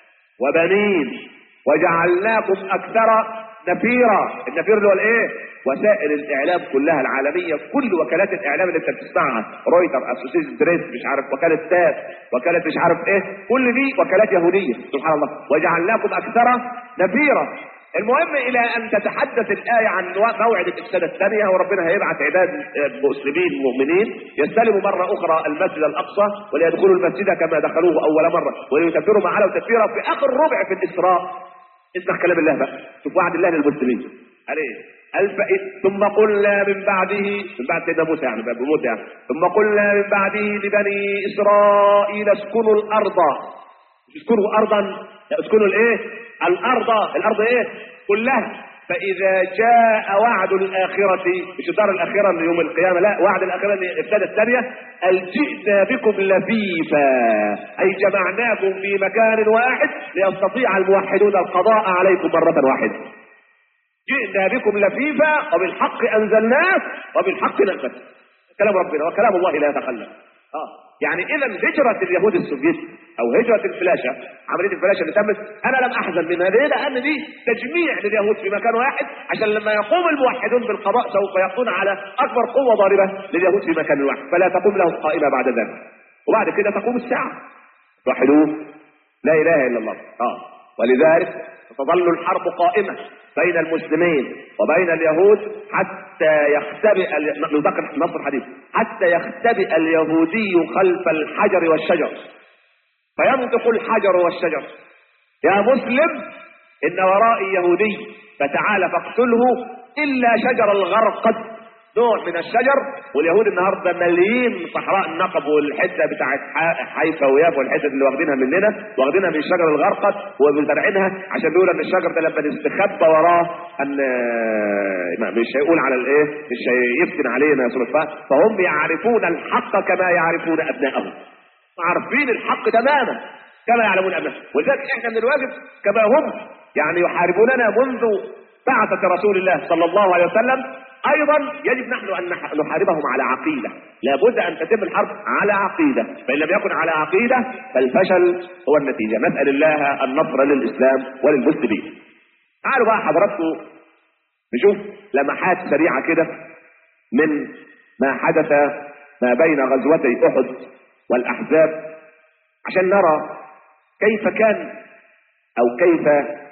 وبنين وجعلناكم أكثر نفيرا النفير اللي هو الايه وسائل الاعلام كلها العالميه كل وكالات الاعلام اللي انت بتسمعها رويتر اسوسيس بريس مش عارف وكاله تاس وكاله مش عارف ايه كل دي وكالات يهوديه سبحان الله وجعلناكم اكثر نفيرا المهم الى ان تتحدث الايه عن موعد السنه الثانيه وربنا هيبعث عباد مسلمين مؤمنين يستلموا مره اخرى المسجد الاقصى وليدخلوا المسجد كما دخلوه اول مره وليكبروا ما علوا تكبيرا في اخر ربع في الاسراء اسمع كلام الله بقى شوف وعد الله للمسلمين قال ايه قال فإذ- ثم قلنا من بعده من بعد سيدنا موسى يعني بعد موسى يعني ثم قلنا من بعده لبني اسرائيل اسكنوا الارض مش اسكنوا ارضا لا اسكنوا الايه الارض الارض ايه كلها فاذا جاء وعد الاخره مش الدار الاخره اللي يوم القيامه لا وعد الاخره اللي ابتدى الثانيه قال جئنا بكم لفيفا اي جمعناكم في مكان واحد ليستطيع الموحدون القضاء عليكم مره واحده جئنا بكم لفيفا وبالحق انزلناه وبالحق نزل كلام ربنا وكلام الله لا يتخلف اه يعني اذا هجرة اليهود السوفيت او هجرة الفلاشة عملية الفلاشة اللي تمت انا لم احزن منها ليه لان دي تجميع لليهود في مكان واحد عشان لما يقوم الموحدون بالقضاء سوف يكون على اكبر قوة ضاربة لليهود في مكان واحد فلا تقوم لهم قائمة بعد ذلك وبعد كده تقوم الساعة توحدون لا اله الا الله اه ولذلك تظل الحرب قائمة بين المسلمين وبين اليهود حتى يختبئ ال- نذكر نص الحديث حتى يختبئ اليهودي خلف الحجر والشجر فينطق الحجر والشجر يا مسلم ان ورائي يهودي فتعال فاقتله الا شجر الغرقد نوع من الشجر واليهود النهارده مليين صحراء النقب والحته بتاعت ح- حيفا ويافا والحتت اللي واخدينها مننا واخدينها من شجر الغرقد وزارعينها عشان بيقولوا ان الشجر ده لما نستخبى وراه ان ما- مش هيقول على الايه مش هيفتن علينا سورة فهد. فهم يعرفون الحق كما يعرفون ابنائهم عارفين الحق تماما كما يعلمون ابنائهم ولذلك احنا من الواجب كما هم يعني يحاربوننا منذ بعثة رسول الله صلى الله عليه وسلم ايضا يجب نحن ان نح- نحاربهم على عقيده لابد ان تتم الحرب على عقيده فان لم يكن على عقيده فالفشل هو النتيجه نسال الله النصر للاسلام وللمسلمين تعالوا بقى حضراتكم نشوف لمحات سريعه كده من ما حدث ما بين غزوتي احد والاحزاب عشان نرى كيف كان او كيف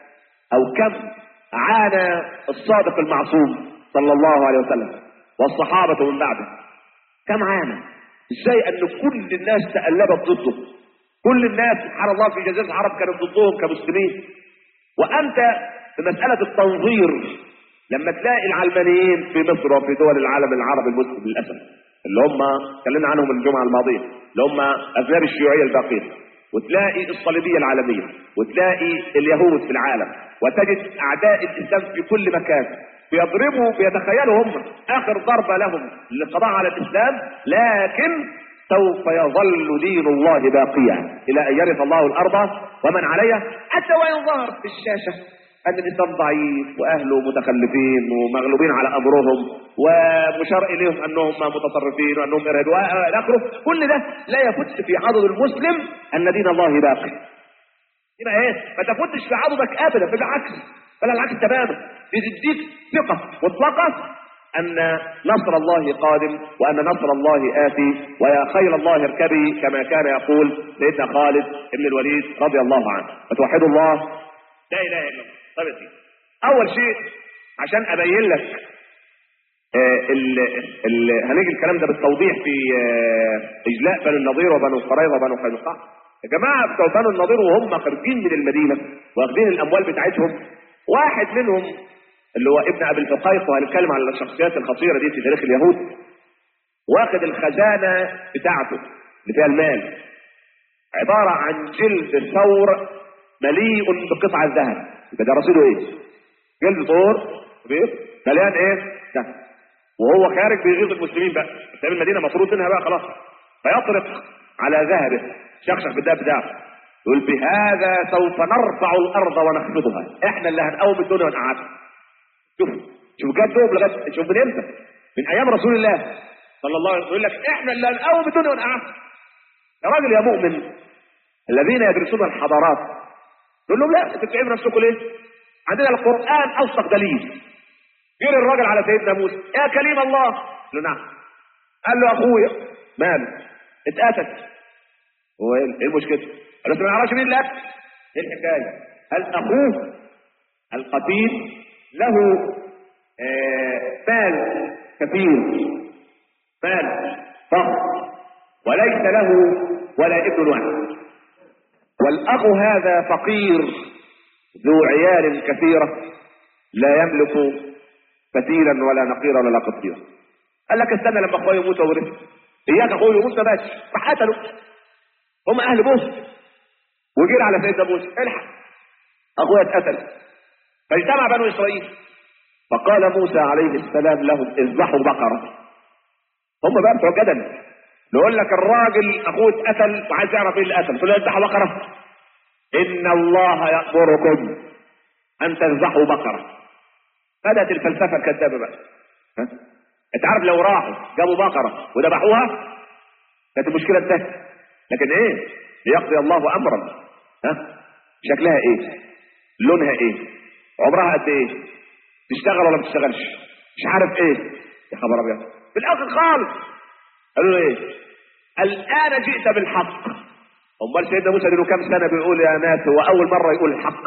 او كم عانى الصادق المعصوم صلى الله عليه وسلم والصحابة من بعده كم عانى ازاي ان كل الناس تألبت ضده كل الناس سبحان الله في جزيرة العرب كانت ضدهم كمسلمين وانت في مسألة التنظير لما تلاقي العلمانيين في مصر وفي دول العالم العربي المسلم للأسف اللي هم اتكلمنا عنهم الجمعة الماضية اللي هم أذناب الشيوعية الباقين وتلاقي الصليبية العالمية وتلاقي اليهود في العالم وتجد أعداء الإسلام في كل مكان بيضربوا بيتخيلوا هم آخر ضربة لهم للقضاء على الإسلام لكن سوف يظل دين الله باقيا إلى أن يرث الله الأرض ومن عليها حتى وإن ظهر في الشاشة ان الانسان ضعيف واهله متخلفين ومغلوبين على امرهم ومشار اليهم انهم متطرفين وانهم ارهاب والى اخره كل ده لا يفت في عضد المسلم ان دين الله باقي يبقى ايه ما تفوتش في عضدك ابدا بالعكس بل العكس تماما بتديك ثقه مطلقه ان نصر الله قادم وان نصر الله اتي ويا خيل الله اركبي كما كان يقول سيدنا خالد بن الوليد رضي الله عنه فتوحدوا الله لا اله الا الله طيب يا سيدي اول شيء عشان ابين لك آه ال ال هنيجي الكلام ده بالتوضيح في آه اجلاء بنو النضير وبنو قريظه وبنو قينقاع يا جماعه بتوع بنو النضير وهم خارجين من المدينه واخدين الاموال بتاعتهم واحد منهم اللي هو ابن ابي الفقيق وهنتكلم على الشخصيات الخطيره دي في تاريخ اليهود واخد الخزانه بتاعته اللي فيها المال عباره عن جلد ثور مليء بقطع الذهب يبقى ده رصيده ايه؟ جلد ثور كبير مليان ايه؟ ذهب وهو خارج بيغيظ المسلمين بقى ساب المدينه مطرود منها بقى خلاص فيطرق على ذهبه شخشخ بالذهب بتاعه يقول بهذا سوف نرفع الارض ونخفضها احنا اللي هنقوم الدنيا ونقعدها شوف شوف جد دوب لغايه شوف من امتى من ايام رسول الله صلى الله عليه وسلم يقول لك احنا اللي هنقوم الدنيا ونقعدها يا راجل يا مؤمن الذين يدرسون الحضارات يقول لهم لا انتوا بتعبوا نفسكم ليه؟ عندنا القران اوثق دليل جري الراجل على سيدنا موسى يا كليم الله قال له نعم قال له اخويا ماله اتقتل هو ايه إيه المشكله؟ قال له ما نعرفش مين اللي قتل ايه الحكايه؟ قال اخوه القتيل له آه، مال كثير مال ضخم وليس له ولا ابن واحد والاخ هذا فقير ذو عيال كثيره لا يملك فتيلا ولا نقيرا ولا قطيرا قال لك استنى لما اخويا يموت وورث اياك اخويا يموت ما ماتش راح قتلوا هم اهل موسى وجري على سيدنا موسى الحق اخويا اتقتل فاجتمع بنو اسرائيل فقال موسى عليه السلام لهم اذبحوا بقره هم بقى بتوع جدل نقول لك الراجل اخوه اتقتل وعايز يعرف ايه اللي قتل تقول له اذبحوا بقره ان الله يامركم ان تذبحوا بقره بدات الفلسفه الكذابه بقى ها انت عارف لو راحوا جابوا بقره وذبحوها كانت المشكله انتهت لكن ايه ليقضي الله امرا ها شكلها ايه لونها ايه عمرها قد ايه تشتغل ولا ما تشتغلش مش عارف ايه يا خبر ابيض في الاخر خالص قالوا له ايه الان جئت بالحق امال سيدنا موسى له كام سنه بيقول يا ناس هو اول مره يقول الحق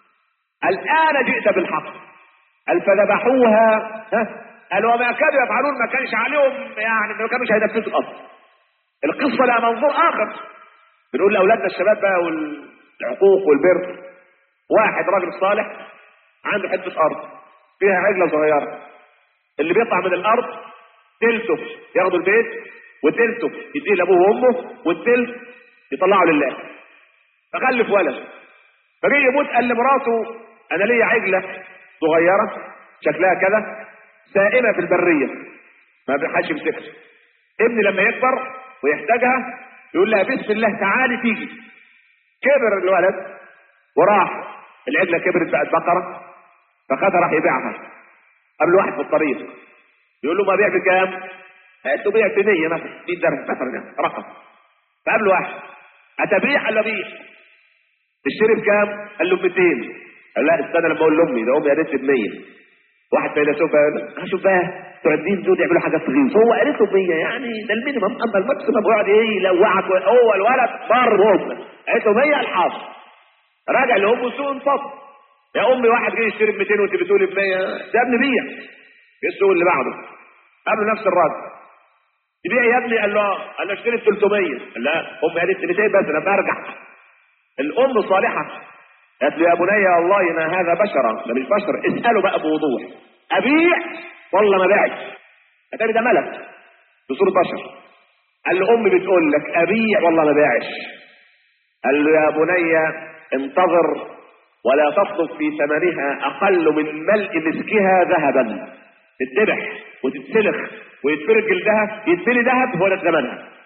الان جئت بالحق قال فذبحوها ها قال وما كانوا يفعلون ما كانش عليهم يعني ما كانوش هينفذوا الاصل القصه لها منظور اخر بنقول لاولادنا الشباب بقى والعقوق والبر واحد راجل صالح عنده حته ارض فيها عجله صغيره اللي بيطلع من الارض تلته ياخدوا البيت وتلته يديه لابوه وامه والتلت يطلعه لله فخلف ولد فجي يموت قال لمراته انا ليا عجله صغيره شكلها كذا سائمه في البريه ما بيحدش يمسكها ابني لما يكبر ويحتاجها يقول لها بسم الله تعالي تيجي كبر الولد وراح العجله كبرت بقت بقره فخدها راح يبيعها قبل واحد في الطريق يقول له ما بيع بكام؟ قالت له بيع ب 100 مثلا 100 درهم مثلا يعني رقم فقابله واحد اتبيع ولا بيع؟ تشتري بكام؟ قال له ب 200 قال لا استنى لما اقول لامي ده امي قالت لي ب 100 واحد فيلسوف قال شوف بقى بتوع الدين دول يعملوا حاجات صغيره فهو قالت له ب 100 يعني ده المينيمم اما الماكسيمم يقعد ايه يلوعك هو الولد ضرب امه قالت له 100 الحاضر راجع لامه سوق انفصل يا امي واحد جاي يشتري ب 200 وانت بتقولي ب 100 ده ابن بيع في السوق اللي بعده قبل نفس الراجل تبيع يا ابني قال له آه. قال له اشتري ب 300 قال لا امي قالت لي 200 بس لما ارجع الام صالحه قالت له يا بني والله ما هذا بشرا ده مش بشر اساله بقى بوضوح ابيع ولا ما بيعش اتاري ده ملك بصوره بشر قال له امي بتقول لك ابيع ولا ما بيعش قال له يا بني انتظر ولا تطلب في ثمنها اقل من ملء مسكها ذهبا تتذبح وتتسلخ ويتفرج جلدها يتملي ذهب هو ده ثمنها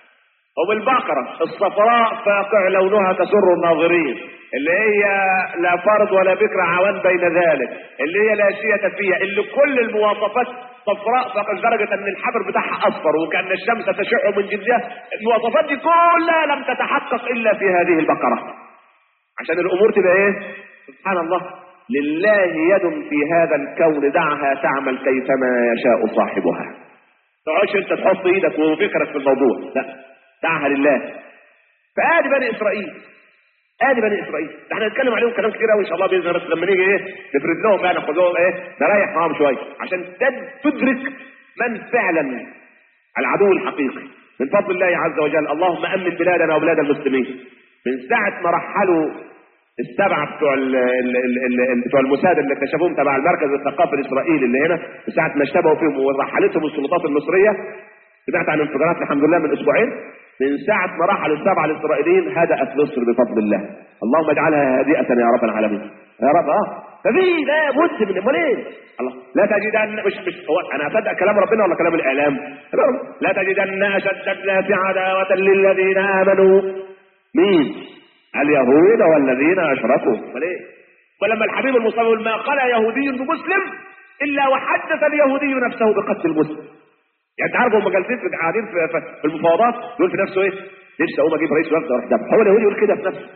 وبالبقرة الصفراء فاقع لونها تسر الناظرين اللي هي لا فرد ولا بكر عوان بين ذلك اللي هي لا شية فيها اللي كل المواصفات صفراء فاقع لدرجة ان الحبر بتاعها اصفر وكأن الشمس تشع من جلدها المواصفات دي كلها لم تتحقق الا في هذه البقرة عشان الامور تبقى ايه سبحان الله لله يد في هذا الكون دعها تعمل كيفما يشاء صاحبها تقعدش انت تحط ايدك وفكرك في الموضوع لا دعها لله فادي بني اسرائيل ادي بني اسرائيل ده احنا هنتكلم عليهم كلام كتير قوي ان شاء الله باذن الله بس لما نيجي ايه نفرد لهم بقى ناخد لهم ايه نريح معاهم شويه عشان تد- تدرك من فعلا العدو الحقيقي من فضل الله عز وجل اللهم امن بلادنا وبلاد المسلمين من ساعه ما رحلوا السبعه بتوع ال ال ال ال ال بتوع الموساد اللي اكتشفوهم تبع المركز الثقافي الاسرائيلي اللي هنا من ساعه ما اشتبهوا فيهم ورحلتهم السلطات المصريه سمعت عن انفجارات الحمد لله من اسبوعين من ساعة ما رحل السبعة الإسرائيليين هدأت مصر بفضل الله اللهم اجعلها هادئة يا رب العالمين يا رب اه ففي لا بد من امال ايه الله لا تجدن مش مش هو انا اصدق كلام ربنا ولا كلام الاعلام لا تجدن اشد الناس عداوة للذين امنوا مين اليهود والذين اشركوا امال ايه ولما الحبيب المصطفى يقول ما قال يهودي بمسلم الا وحدث اليهودي نفسه بقتل المسلم يعني انت عارف هم جالسين في قاعدين في, في- في المفاوضات يقول في نفسه ايه؟ نفسي اقوم اجيب رئيس وفد واروح دم هو اليهودي يقول كده في نفسه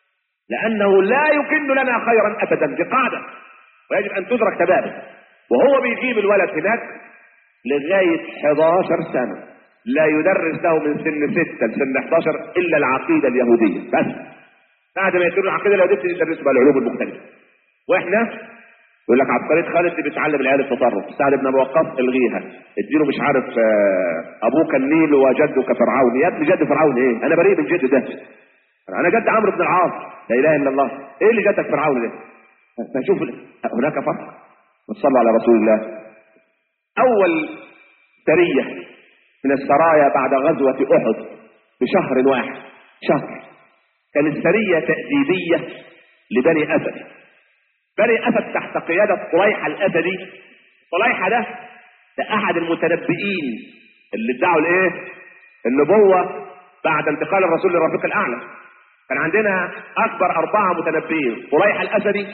لانه لا يكن لنا خيرا ابدا دي قاعده ويجب ان تدرك تماما وهو بيجيب الولد هناك لغايه 11 سنه لا يدرس له من سن 6 لسن 11 الا العقيده اليهوديه بس بعد ما يدرس العقيده اليهوديه يدرس بقى العلوم المختلفه واحنا يقول لك عبقريه خالد دي بتعلم العيال التصرف سعد بن ابي وقاص الغيها اديله مش عارف آه، ابوك النيل وجدك فرعون يا ابني جد فرعون ايه انا بريء من جد ده انا جد عمرو بن العاص لا اله الا الله ايه اللي جدك فرعون ده فشوف هناك فرق وصلوا على رسول الله اول سريه من السرايا بعد غزوه احد بشهر واحد شهر كانت سريه تاديبيه لبني اسد بني اسد تحت قياده طليحه الاسدي طليحه ده ده احد المتنبئين اللي ادعوا الايه النبوه بعد انتقال الرسول للرفيق الاعلى كان عندنا اكبر اربعه متنبئين طليحه الاسدي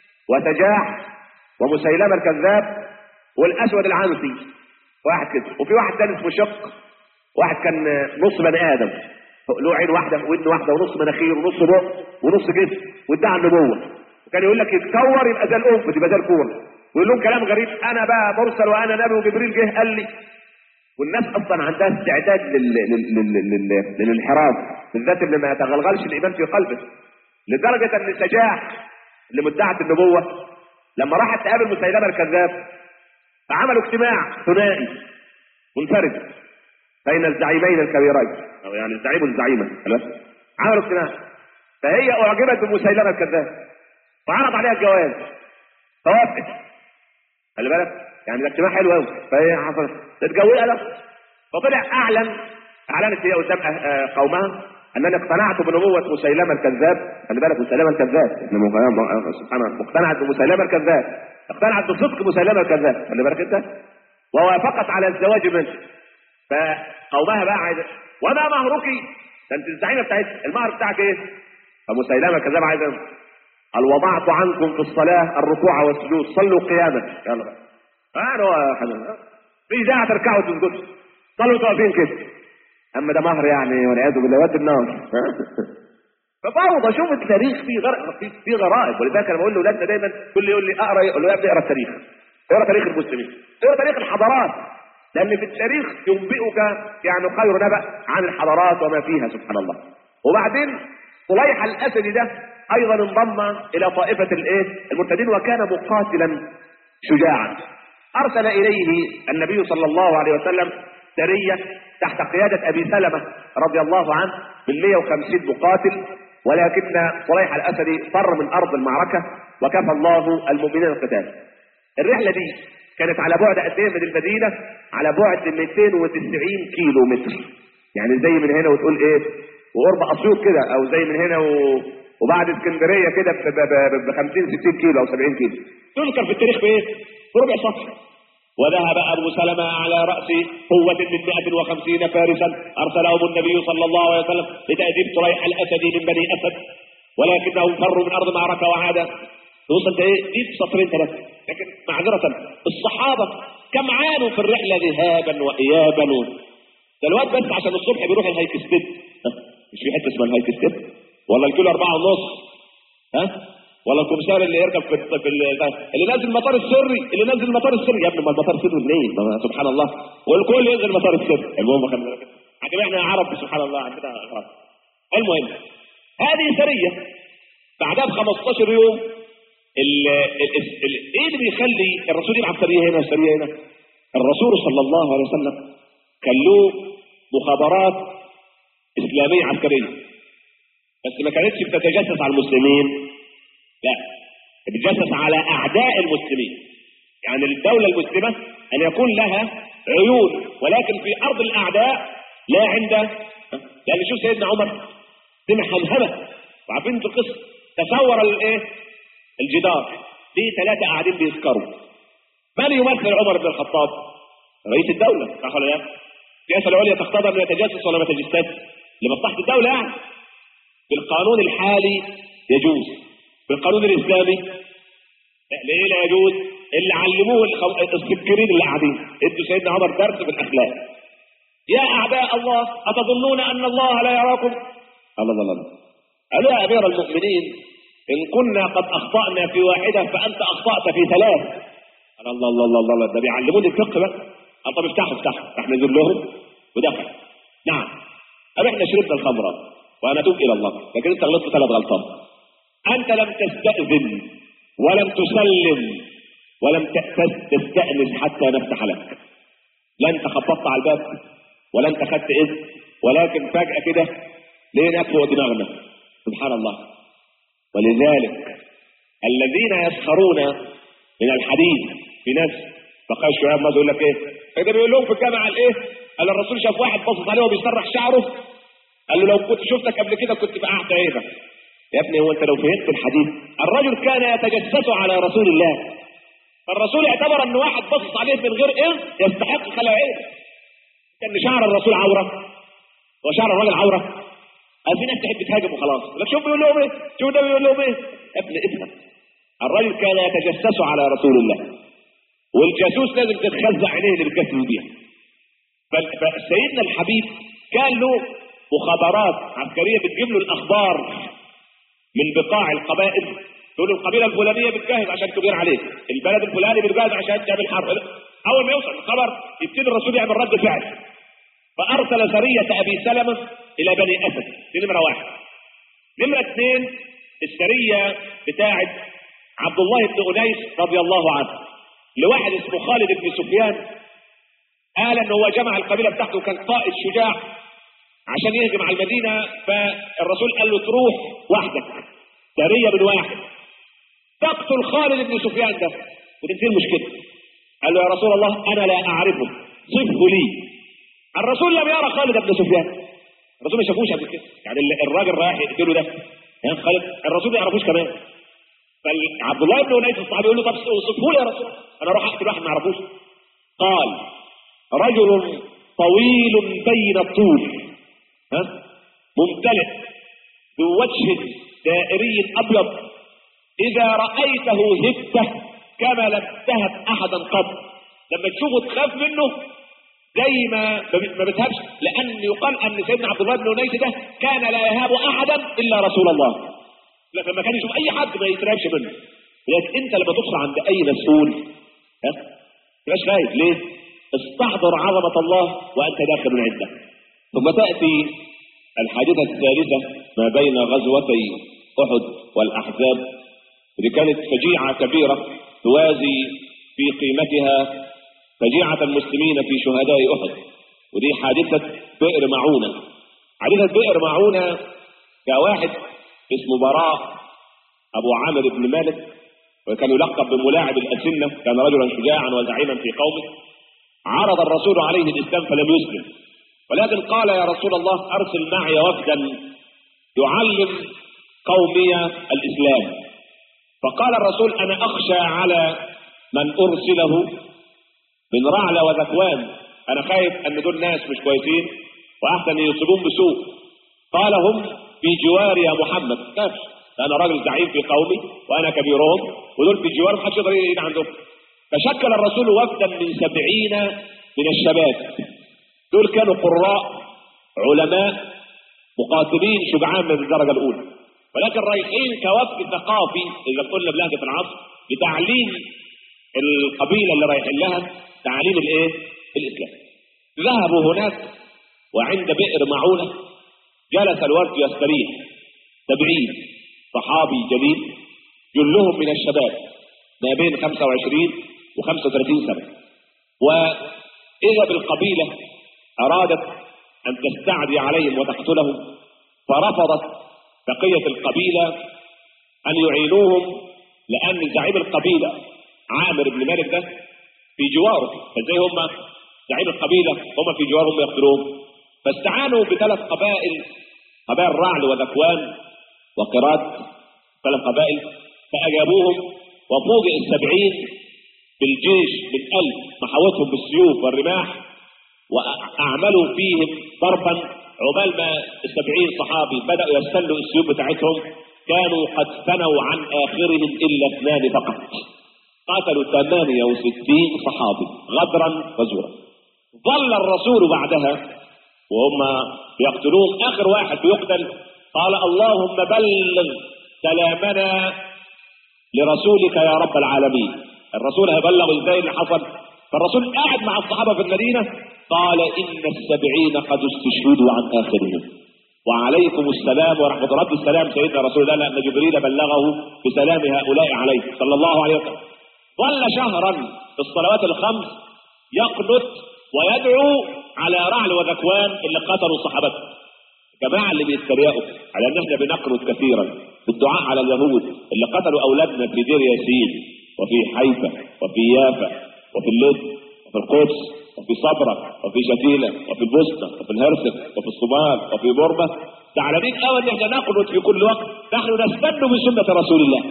وسجاح ومسيلمه الكذاب والاسود العنسي واحد كده وفي واحد تاني اسمه شق واحد كان نص بني ادم له عين واحده ودن واحده ونص مناخير ونص بق ونص جسم وادعى النبوه وكان يقول لك يتكور يبقى زي الانف يبقى زي الكوره ويقول لهم كلام غريب انا بقى مرسل وانا نبي وجبريل جه قال لي والناس اصلا عندها استعداد لل... لل... لل... لل... للانحراف بالذات اللي ما يتغلغلش الايمان في قلبه لدرجه ان سجاح اللي مدعت النبوه لما راحت تقابل مسيلمه الكذاب فعملوا اجتماع ثنائي منفرد بين الزعيمين الكبيرين او يعني الزعيم والزعيمه خلاص عملوا اجتماع فهي اعجبت بمسيلمه الكذاب فعرض عليها الجواز فوافقت خلي بالك يعني الاجتماع حلو قوي فهي حصلت تتجوزها له فطلع اعلن اعلنت هي قدام أه- آه قومها انني اقتنعت بنبوه مسيلمه الكذاب خلي بالك مسيلمه الكذاب إحنا مغ- سبحان الله اقتنعت بمسيلمه الكذاب اقتنعت بصدق مسيلمه الكذاب خلي بالك انت ووافقت على الزواج منه فقومها بقى عايزه وما مهرك ده انت الزعيمه بتاعتها المهر بتاعك ايه؟ فمسيلمه الكذاب عايزه قال وضعت عنكم في الصلاة الركوع والسجود صلوا قياما يلا بقى انا هو حبيبي في ساعة تركعوا وتسجدوا صلوا واقفين كده اما ده مهر يعني والعياذ بالله ود النار ففوضى شوف التاريخ فيه غر... فيه في غرائب ولذلك انا بقول لاولادنا دايما كل يقول لي اقرا يقول له يا ابني اقرا التاريخ اقرا تاريخ المسلمين اقرا تاريخ الحضارات لان في التاريخ ينبئك يعني خير نبأ عن الحضارات وما فيها سبحان الله وبعدين طليحة الاسدي ده ايضا انضم الى طائفة الايه المرتدين وكان مقاتلا شجاعا ارسل اليه النبي صلى الله عليه وسلم سرية تحت قيادة ابي سلمة رضي الله عنه من 150 مقاتل ولكن طليحة الاسدي فر من ارض المعركة وكفى الله المؤمنين القتال الرحلة دي كانت على بعد قد ايه من المدينة على بعد 290 كيلو متر يعني زي من هنا وتقول ايه وقرب اسيوط كده او زي من هنا و... وبعد اسكندريه كده ب 50 60 كيلو او 70 كيلو تذكر في التاريخ بايه؟ في ربع صفحه وذهب أبو سلمة على رأس قوة من 150 فارسا أرسلهم النبي صلى الله عليه وسلم لتأديب طريح الأسدي من بني أسد ولكنهم فروا من أرض معركة وعادة توصل ده ايه دي في سطرين ثلاثة لكن معذرة الصحابة كم عانوا في الرحلة ذهابا وإيابا ده الواد بس عشان الصبح بيروح الهايك ستيب مش في حتة اسمها الهايك ستيب ولا الكيلو أربعة ونص ها ولا الكمسار اللي يركب في في ال- اللي نازل المطار السري اللي نازل المطار السري يا ابني ما المطار السري منين ما سبحان الله والكل ينزل المطار السري المهم خلي بالك عشان احنا عرب سبحان الله عندنا عرب المهم هذه سريه بعدها ب 15 يوم ال ال ال ايه اللي بيخلي الرسول يبعث سريه هنا وسريه هنا الرسول صلى الله عليه وسلم كان له مخابرات اسلاميه عسكريه بس ما كانتش بتتجسس على المسلمين لا بتتجسس على اعداء المسلمين يعني الدولة المسلمة ان يكون لها عيون ولكن في ارض الاعداء لا عند لان شوف سيدنا عمر سمع همهمة وعارفين انتوا القصة تصور الايه الجدار في ثلاثة قاعدين بيسكروا من يمثل عمر بن الخطاب رئيس الدولة صح ولا لا؟ السياسة العليا تقتضى انه يتجسس ولا ما يتجسسش لمصلحة الدولة يعني بالقانون الحالي يجوز بالقانون الاسلامي لا ليه لا يجوز اللي علموه الخو- السكرين اللي قاعدين ادوا سيدنا عمر درس في الاخلاق يا اعداء الله اتظنون ان الله لا يراكم الله الله الله قالوا يا امير المؤمنين ان كنا قد اخطانا في واحده فانت اخطات في ثلاث قال الله الله الله الله, الله ده بيعلموني الفقه بقى قال طب افتحوا افتحوا راح نزل لهم ودخل نعم قال احنا شربنا الخمره وانا اتوب الى الله لكن انت غلطت ثلاث غلطات انت لم تستاذن ولم تسلم ولم ت- تستانس حتى نفتح لك لا انت خبطت على الباب ولا انت خدت اذن ولكن فجاه كده لقيناك فوق دماغنا سبحان الله ولذلك الذين يسخرون من الحديث في ناس بقى شويه ما يقول لك ايه فده بيقول لهم في الجامعه الايه قال الرسول شاف واحد باصص عليه وبيسرح شعره قال له لو كنت شفتك قبل كده كنت بقعت عيبك يا ابني هو انت لو فهمت الحديث الرجل كان يتجسس على رسول الله فالرسول اعتبر ان واحد باصص عليه من غير اذن يستحق خلع عيبه كان شعر الرسول عوره وشعر الراجل عوره قال في ناس تحب تهاجم وخلاص لك شوف بيقول لهم ايه شوف ده بيقول لهم ايه يا ابني افهم الرجل كان يتجسس على رسول الله والجاسوس لازم تتخزع عينيه اللي بتجسس بيها فال- فسيدنا الحبيب كان له مخابرات عسكريه بتجيب له الاخبار من بقاع القبائل تقول له القبيله الفلانيه بتجهز عشان تغير عليك البلد الفلاني بتجهز عشان تعمل حرب اول ما يوصل الخبر يبتدي الرسول يعمل رد فعل فارسل سريه ابي سلمه الى بني اسد دي نمره واحد نمره اثنين السريه بتاعه عبد الله بن انيس رضي الله عنه لواحد اسمه خالد بن سفيان قال ان هو جمع القبيله بتاعته كان قائد شجاع عشان يهجم على المدينه فالرسول قال له تروح وحدك سريه من واحد تقتل خالد بن سفيان ده وتنتهي المشكله قال له يا رسول الله انا لا اعرفه صفه لي الرسول لم يرى خالد بن سفيان الرسول ما شافوش قبل كده يعني ال- الراجل رايح يقتله ده يعني خالد الرسول ما يعرفوش كمان فعبد الله بن انيس الصحابي يقول له طب صفه لي يا رسول الله انا اروح اقتل واحد ما يعرفوش قال رجل طويل بين الطول ها ممتلئ بوجه دائري ابيض اذا رايته هبته كما لم تهب احدا قط لما تشوفه تخاف منه زي ما ما بتهابش لان يقال ان سيدنا عبد الله بن انيس ده كان لا يهاب احدا الا رسول الله لكن لما كان يشوف اي حد ما يترعبش منه لكن انت لما تدخل عند اي مسؤول ها تبقاش خايف ليه؟ استحضر عظمه الله وانت داخل عنده ثم تاتي الحادثه الثالثه ما بين غزوتي احد والاحزاب ودي كانت فجيعه كبيره توازي في قيمتها فجيعه المسلمين في شهداء احد ودي حادثه بئر معونه حادثه بئر معونه جاء واحد اسمه براء ابو عامر بن مالك وكان يلقب بملاعب الاسنه كان رجلا شجاعا وزعيما في قومه عرض الرسول عليه الاسلام فلم يسلم ولكن قال يا رسول الله ارسل معي وفدا يعلم قومي الاسلام فقال الرسول انا اخشى على من ارسله من رعلة وذكوان انا خايف ان دول ناس مش كويسين واحسن ان يصيبون بسوء قال هم في جواري يا محمد كيف انا راجل زعيم في قومي وانا كبيرهم ودول في جوار محدش يقدر يجي عندهم فشكل الرسول وفدا من سبعين من الشباب دول كانوا قراء علماء مقاتلين شجعان من الدرجه الاولى ولكن رايحين كوفد ثقافي اذا قلنا بلهجه العصر لتعليم القبيله اللي رايحين لها تعليم الايه؟ الاسلام. ذهبوا هناك وعند بئر معونه جلس الوفد يستريح سبعين صحابي جليل جلهم من الشباب ما بين 25 و 35 سنه واذا بالقبيله ارادت ان تستعدي عليهم وتقتلهم فرفضت بقيه القبيله ان يعينوهم لان زعيم القبيله عامر بن مالك ده في جواره فازاي هم زعيم القبيله هم في جوارهم يقتلوهم فاستعانوا بثلاث قبائل قبائل رعل وذكوان وقرات ثلاث قبائل فاجابوهم وفوجئ السبعين بالجيش من ألف محاوتهم بالسيوف والرماح وأعملوا فيهم ضربا عقبال ما السبعين صحابي بدأوا يستلوا السيوف بتاعتهم كانوا قد فنوا عن آخرهم إلا اثنان فقط قتلوا ثمانية وستين صحابي غدرا وزورا ظل الرسول بعدها وهم يقتلون آخر واحد يقتل قال اللهم بلغ سلامنا لرسولك يا رب العالمين الرسول هيبلغ ازاي اللي حصل فالرسول قاعد مع الصحابه في المدينه قال ان السبعين قد استشهدوا عن اخرهم وعليكم السلام ورحمه رب السلام سيدنا رسول الله لان جبريل بلغه بسلام هؤلاء عليه صلى الله عليه وسلم ظل شهرا في الصلوات الخمس يقنت ويدعو على رعل وذكوان اللي قتلوا صحابته الجماعه اللي بيتريقوا على ان احنا بنقنط كثيرا بالدعاء على اليهود اللي قتلوا اولادنا في دير ياسين وفي حيفا وفي يافا وفي اللد وفي القدس وفي صبرا وفي شتيلة وفي البوسنة وفي الهرسك وفي الصومال وفي بورما تعلمين قوي ان احنا نقنط في كل وقت نحن نستن بسنة رسول الله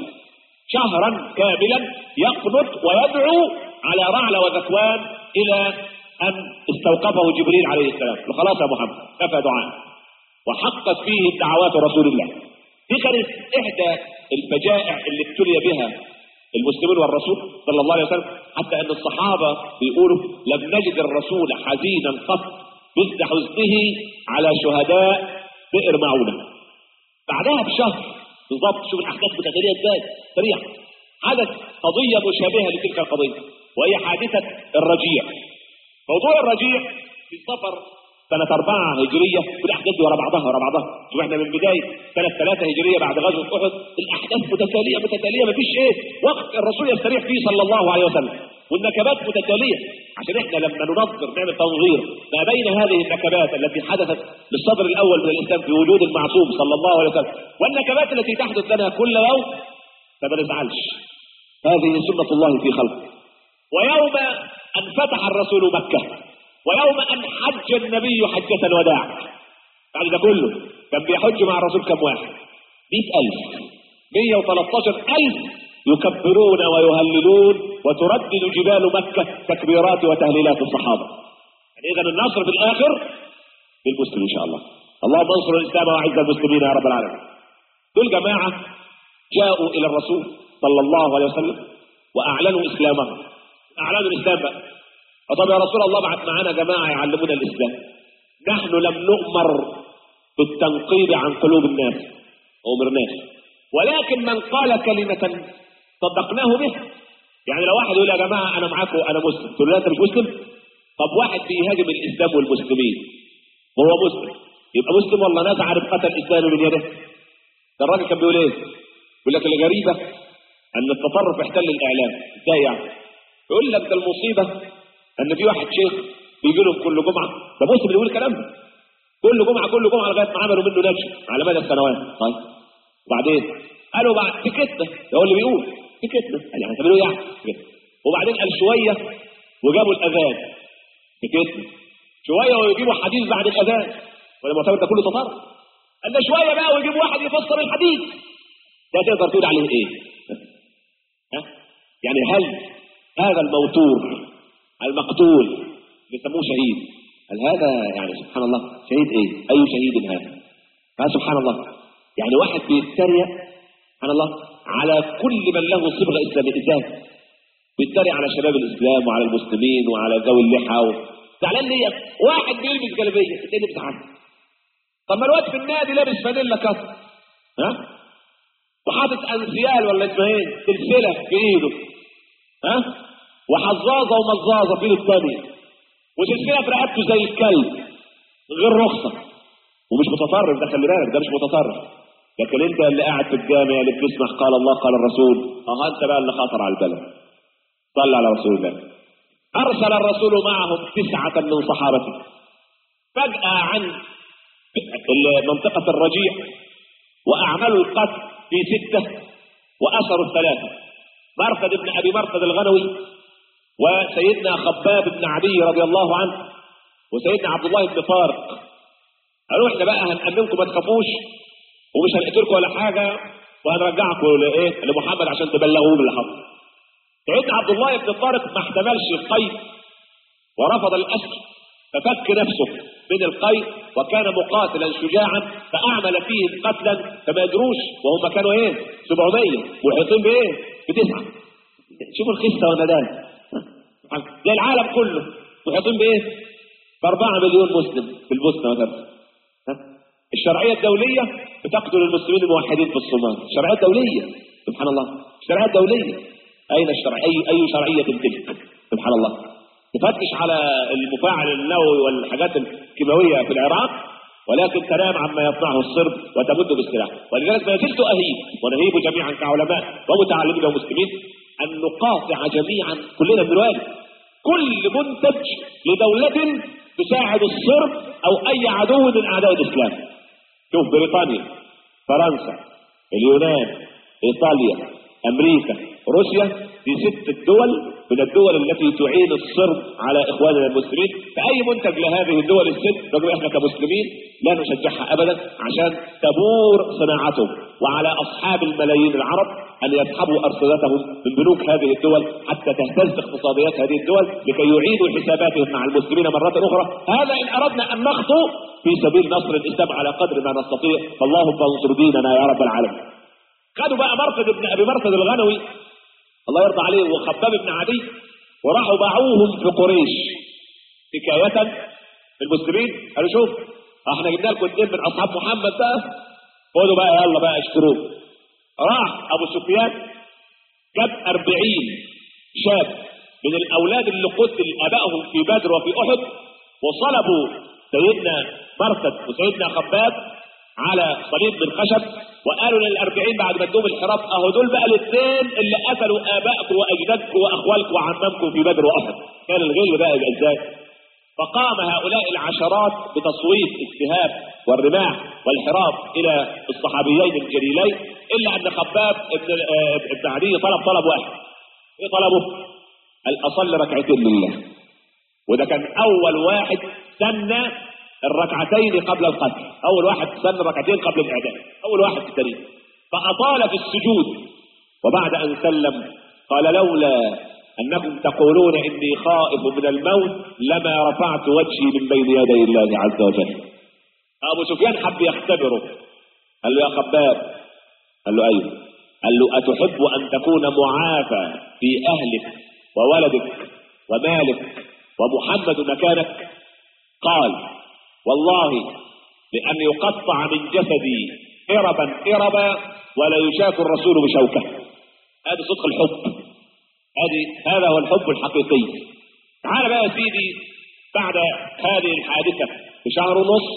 شهرا كاملا يقنط ويدعو على رعل وذكوان الى ان استوقفه جبريل عليه السلام خلاص يا محمد كفى دعاء وحقت فيه دعوات رسول الله دي كانت احدى الفجائع اللي ابتلي بها المسلمون والرسول صلى الله عليه وسلم حتى ان الصحابه بيقولوا لم نجد الرسول حزينا قط مثل حزنه على شهداء بئر معونه بعدها بشهر بالضبط شوف الاحداث متتاليه ازاي سريع حدث قضيه مشابهه لتلك القضيه وهي حادثه الرجيع موضوع الرجيع في سفر سنة أربعة هجرية والأحداث دي ورا بعضها ورا بعضها شوف احنا من بداية سنة ثلاثة هجرية بعد غزوة أحد الأحداث متتالية متتالية مفيش إيه وقت الرسول يستريح فيه صلى الله عليه وسلم والنكبات متتالية عشان احنا لما ننظر نعمل تنظير ما بين هذه النكبات التي حدثت للصدر الأول من الإسلام في وجود المعصوم صلى الله عليه وسلم والنكبات التي تحدث لنا كل يوم فما نزعلش هذه سنة الله في خلقه ويوم أن فتح الرسول مكة ويوم أن حج النبي حجة الوداع بعد ده كله كان بيحج مع الرسول كم واحد مئة ألف مية وثلاثة ألف يكبرون ويهللون وتردد جبال مكة تكبيرات وتهليلات الصحابة يعني إذا النصر في الآخر للمسلم إن شاء الله اللهم انصر الإسلام وأعز المسلمين يا رب العالمين دول جماعة جاءوا إلى الرسول صلى الله عليه وسلم وأعلنوا إسلامهم أعلنوا الإسلام بقى طب يا رسول الله بعت معانا جماعة يعلمونا الإسلام نحن لم نؤمر بالتنقيب عن قلوب الناس أمرناش ولكن من قال كلمة صدقناه بها يعني لو واحد يقول يا جماعة أنا معاكم أنا مسلم تقول له أنت مش مسلم طب واحد بيهاجم الإسلام والمسلمين وهو مسلم يبقى مسلم والله نزع رفقة الإسلام من يده ده الراجل كان بيقول إيه؟ يقول لك الغريبة أن التطرف احتل الإعلام إزاي يعني؟ يقول لك ده المصيبة ان في واحد شيخ بيجي لهم كل جمعه ده مسلم اللي يقول الكلام ده كل جمعه كل جمعه لغايه ما عملوا منه نجم على مدى السنوات طيب وبعدين قالوا بعد سكتنا ده هو اللي بيقول سكتنا قال يعني هتعملوا ايه يعني سكتنا. وبعدين قال شويه وجابوا الاذان سكتنا شويه ويجيبوا حديث بعد الاذان ولا معتبر ده كله تطرف قال ده شويه بقى ويجيبوا واحد يفسر الحديث ده تقدر تقول عليه ايه ها يعني هل هذا الموتور المقتول بيسموه شهيد هل هذا يعني سبحان الله شهيد ايه اي شهيد هذا هذا سبحان الله يعني واحد بيتريق سبحان الله على كل من له صبغه اسلاميه ازاي بيتريق على شباب الاسلام وعلى المسلمين وعلى ذوي اللحى و... زعلان ليه واحد بيلبس جلابيه التاني بيزعل طب ما الواد في النادي لابس فانيلا كات ها وحاطط انسيال ولا اسمها ايه سلسله في ايده ها وحظاظه ومظاظه في ايده الثانيه وسلسله في رقبته زي الكلب غير رخصه ومش متطرف ده خلي بالك ده مش متطرف لكن انت اللي قاعد في الجامع اللي بتسمع قال الله قال الرسول اه انت بقى اللي خطر على البلد صلى على رسول الله ارسل الرسول معهم تسعه من صحابته فجاه عن منطقه الرجيع واعملوا القتل في سته واسروا الثلاثه مرثد بن ابي مرثد الغنوي وسيدنا خباب بن عدي رضي الله عنه وسيدنا عبد الله بن طارق قالوا احنا بقى هنأمنكم ما تخافوش ومش هنقتلكم ولا حاجه وهنرجعكم لايه لمحمد عشان تبلغوه باللي حصل سيدنا عبد الله بن طارق ما احتملش القيد ورفض الاسر ففك نفسه من القيد وكان مقاتلا شجاعا فاعمل فيهم قتلا فما يدروش وهم كانوا ايه 700 محيطين بايه بتسعه شوفوا الخسه والندالة زي العالم كله محيطين بايه باربعة مليون مسلم في البوسنه مثلا الشرعيه الدوليه بتقتل المسلمين الموحدين في الصومال الشرعيه الدوليه سبحان الله الشرعيه الدوليه اين الشرعيه اي اي شرعيه تلك سبحان الله تفتش على المفاعل النووي والحاجات الكيماويه في العراق ولكن تنام عما يصنعه الصرب وتمد بالسلاح ولذلك ما زلت اهيب ونهيب جميعا كعلماء ومتعلمين ومسلمين ان نقاطع جميعا كلنا دلوقتي كل منتج لدولة تساعد الصرب او اي عدو من اعداء الاسلام شوف بريطانيا فرنسا اليونان ايطاليا امريكا روسيا دي ست دول من الدول التي تعين الصرب على اخواننا المسلمين فاي منتج لهذه الدول الست نقول احنا كمسلمين لا نشجعها ابدا عشان تبور صناعتهم وعلى اصحاب الملايين العرب ان يسحبوا ارصدتهم من بنوك هذه الدول حتى تهتز اقتصاديات هذه الدول لكي يعيدوا حساباتهم مع المسلمين مره اخرى هذا ان اردنا ان نخطو في سبيل نصر الاسلام على قدر ما نستطيع فاللهم انصر ديننا يا رب العالمين خدوا بقى مرثد ابن ابي مرثد الغنوي الله يرضى عليه وخباب بن عدي وراحوا باعوهم في قريش حكاية المسلمين قالوا شوف احنا جبنا لكم اثنين من اصحاب محمد بقى خدوا بقى يلا بقى اشتروه راح ابو سفيان جاب أربعين شاب من الاولاد اللي قتل ابائهم في بدر وفي احد وصلبوا سيدنا مرثد وسيدنا خباب على صليب من خشب وقالوا للأربعين بعد ما ادوهم الحراب اهو دول بقى الاثنين اللي قتلوا ابائكم واجدادكم واخوالكم وعمامكم في بدر واحد كان الغل بقى يبقى ازاي فقام هؤلاء العشرات بتصويت السهام والرماح والحراب الى الصحابيين الجليلين الا ان خباب ابن ابن عدي طلب طلب واحد ايه طلبه؟ قال اصلي ركعتين لله وده كان اول واحد سنى الركعتين قبل القتل اول واحد سن ركعتين قبل الاعدام اول واحد في التاريخ فاطال في السجود وبعد ان سلم قال لولا انكم تقولون اني خائف من الموت لما رفعت وجهي من بين يدي الله عز وجل ابو سفيان حب يختبره قال له يا خباب قال له ايوه قال له اتحب ان تكون معافى في اهلك وولدك ومالك ومحمد مكانك قال والله لأن يقطع من جسدي إربا إربا ولا يشاك الرسول بشوكة هذا صدق الحب هذه هذا هو الحب الحقيقي تعال بقى يا سيدي بعد هذه الحادثة بشهر ونص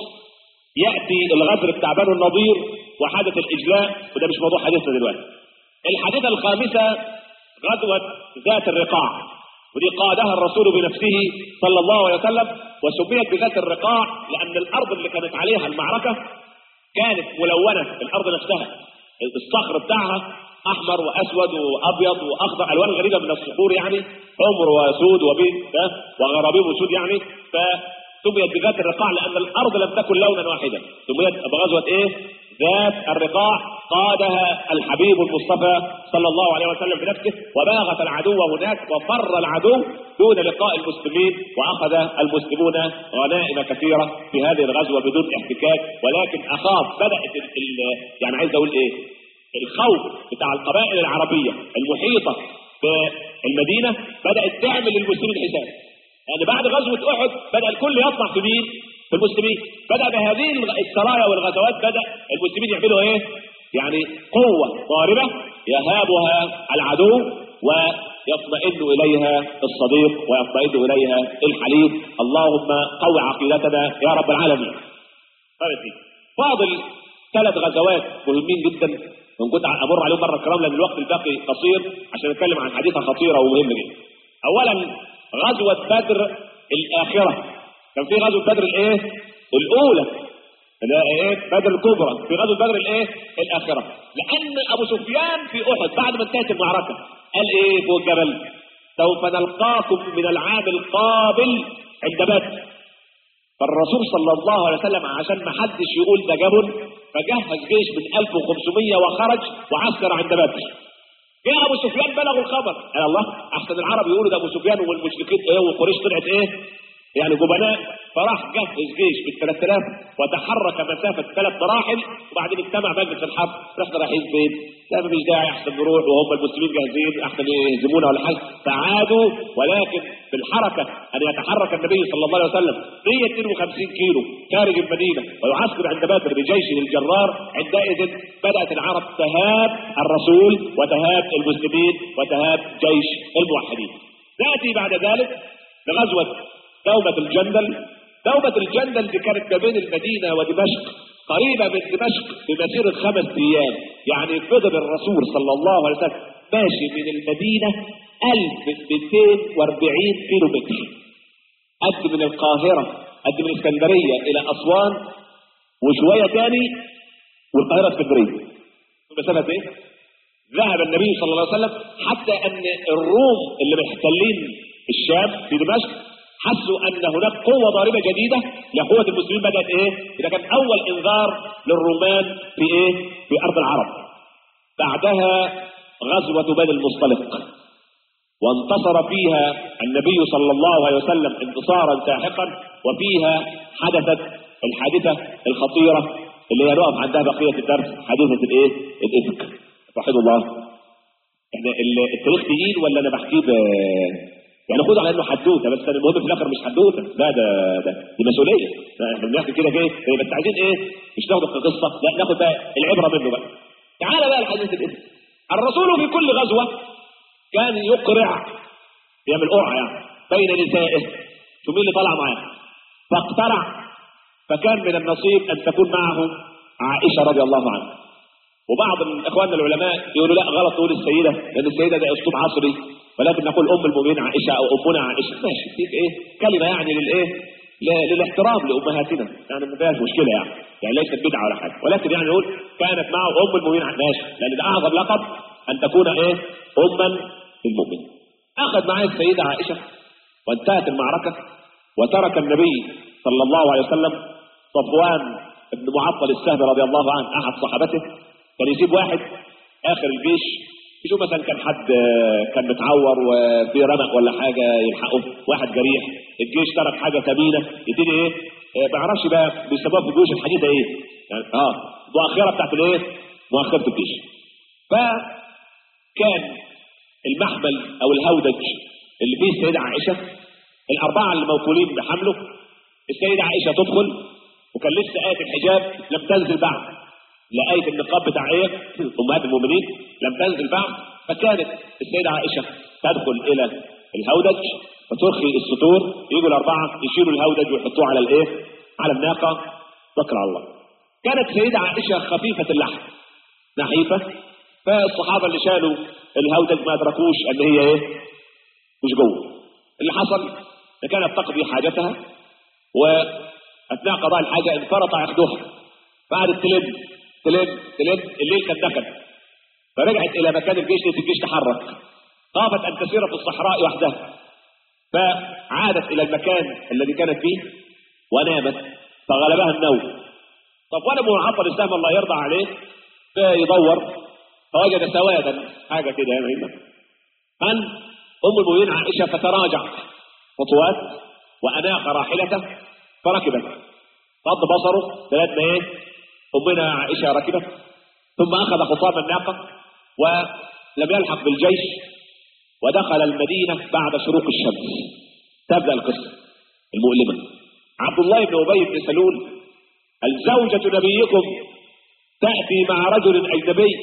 يأتي الغدر بتاع بنو النضير وحدث الإجلاء وده مش موضوع حديثنا دلوقتي الحادثة الخامسة غزوة ذات الرقاع ودي قادها الرسول بنفسه صلى الله عليه وسلم وسميت بذات الرقاع لأن الأرض اللي كانت عليها المعركة كانت ملونة الأرض نفسها الصخر بتاعها أحمر وأسود وأبيض وأخضر ألوان غريبة من الصخور يعني حمر وسود وبيض وغرابيب وسود يعني فسميت بذات الرقاع لأن الأرض لم تكن لونا واحدا سميت بغزوة إيه؟ ذات الرقاع قادها الحبيب المصطفى صلى الله عليه وسلم بنفسه وباغت العدو هناك وفر العدو دون لقاء المسلمين واخذ المسلمون غنائم كثيره في هذه الغزوه بدون احتكاك ولكن اخاف بدات ال ال يعني عايز اقول ايه الخوف بتاع القبائل العربيه المحيطه بالمدينه بدات تعمل للمسلمين حساب يعني بعد غزوه احد بدا الكل يطمع في مين؟ في المسلمين بدا بهذه السرايا والغزوات بدا المسلمين يعملوا ايه؟ يعني قوه ضاربه يهابها العدو ويطمئن اليها الصديق ويطمئن اليها الحليف اللهم قو عقيدتنا يا رب العالمين. طيب فاضل ثلاث غزوات مهمين جدا من كنت امر عليهم مره الكرام لان الوقت الباقي قصير عشان نتكلم عن حديثه خطيره ومهمه جدا. اولا غزوه بدر الاخره كان في غزوه بدر الايه؟ الاولى اللي هي ايه؟ بدر الكبرى في غزوه بدر الايه؟ الاخره لان ابو سفيان في احد بعد ما انتهت المعركه قال ايه فوق الجبل؟ سوف نلقاكم من العام القابل عند بدر فالرسول صلى الله عليه وسلم عشان ما حدش يقول ده جبل فجهز جيش من 1500 وخرج وعسكر عند بدر جاء ابو سفيان بلغ الخبر قال الله احسن العرب يقولوا ده ابو سفيان والمشركين ايه وقريش طلعت ايه يعني جبناء فراح جهز جيش بال 3000 وتحرك مسافه ثلاث مراحل وبعدين اجتمع مجلس الحرب احنا رايحين فين؟ لا مفيش داعي احسن نروح وهم المسلمين جاهزين احسن يهزمونا ولا حاجه فعادوا ولكن في الحركه ان يتحرك النبي صلى الله عليه وسلم 152 كيلو خارج المدينه ويعسكر عند بدر بجيشه الجرار عندئذ بدات العرب تهاب الرسول وتهاب المسلمين وتهاب جيش الموحدين. ناتي بعد ذلك لغزوه دومة الجندل دومة الجندل دي كانت ما بين المدينة ودمشق قريبة من دمشق بمسيرة خمس أيام يعني فضل الرسول صلى الله عليه وسلم ماشي من المدينة 1240 كيلو متر قد من القاهرة قد من اسكندرية إلى أسوان وشوية تاني والقاهرة اسكندرية مسافة إيه؟ ذهب النبي صلى الله عليه وسلم حتى أن الروم اللي محتلين الشام في دمشق حسوا ان هناك قوه ضاربه جديده لقوه المسلمين بدات ايه؟ اذا كان اول انذار للرومان في ايه؟ في ارض العرب. بعدها غزوه بني المصطلق وانتصر فيها النبي صلى الله عليه وسلم انتصارا ساحقا وفيها حدثت الحادثه الخطيره اللي هي نقف عندها بقيه الدرس حادثه الايه؟ الافك. وحد الله. احنا التاريخ تقيل ولا انا بحكيه يعني خد على انه حدوته بس المهم في الاخر مش حدوته لا ده ده دي مسؤوليه احنا بنحكي كده جاي بس عايزين ايه مش ناخد كقصه لا ناخد بقى العبره منه بقى تعالى بقى الحديث الاسم الرسول في كل غزوه كان يقرع يعمل قرعه يعني بين نسائه شو مين اللي طلع معاه فاقترع فكان من النصيب ان تكون معه عائشه رضي الله عنها وبعض اخواننا العلماء يقولوا لا غلط تقول السيده لان السيده ده اسلوب عصري ولكن نقول ام المؤمنين عائشه او امنا عائشه ماشي فيك ايه كلمه يعني للايه للاحترام لامهاتنا يعني ما فيهاش مشكله يعني يعني ليست بدعه ولا حاجه ولكن يعني نقول كانت معه ام المؤمنين ماشي لان ده اعظم لقب ان تكون ايه اما للمؤمن اخذ معاه السيده عائشه وانتهت المعركه وترك النبي صلى الله عليه وسلم صفوان بن معطل السهمي رضي الله عنه احد صحابته كان يسيب واحد اخر الجيش يشوف مثلا كان حد كان متعور وفي رمق ولا حاجه يلحقه واحد جريح الجيش ترك حاجه ثمينه يبتدي ايه ما اعرفش بقى بيسموها في الجيوش الحديثه ايه يعني اه مؤخره بتاعت الايه مؤخره الجيش فكان المحمل او الهودج اللي فيه السيده عائشه الاربعه اللي موكولين بحمله السيده عائشه تدخل وكان لسه آية الحجاب لم تنزل بعد لا آية النقاب بتاع ايه أمهات المؤمنين لم تنزل بعد فكانت السيدة عائشة تدخل إلى الهودج وترخي السطور يجوا الأربعة يشيلوا الهودج ويحطوه على الإيه؟ على الناقة توكل على الله. كانت السيدة عائشة خفيفة اللحم نحيفة فالصحابة اللي شالوا الهودج ما أدركوش أن هي إيه؟ مش جوه. اللي حصل إن كانت تقضي حاجتها وأثناء قضاء الحاجة انفرط عقدها فقعدت تلم تلم تلم الليل كان دخل فرجعت الى مكان الجيش لقيت الجيش تحرك خافت ان تسير في الصحراء وحدها فعادت الى المكان الذي كانت فيه ونامت فغلبها النوم صفوان بن معطل السهم الله يرضى عليه فيدور فوجد سوادا حاجه كده يعني قال ام المؤمنين عائشه فتراجع خطوات واناخ راحلته فركبت غض بصره لغايه ايه امنا عائشه ركبت ثم اخذ خطام الناقه ولم يلحق بالجيش ودخل المدينه بعد شروق الشمس تبدا القصه المؤلمه عبد الله بن ابي بن سلول الزوجه نبيكم تاتي مع رجل اجنبي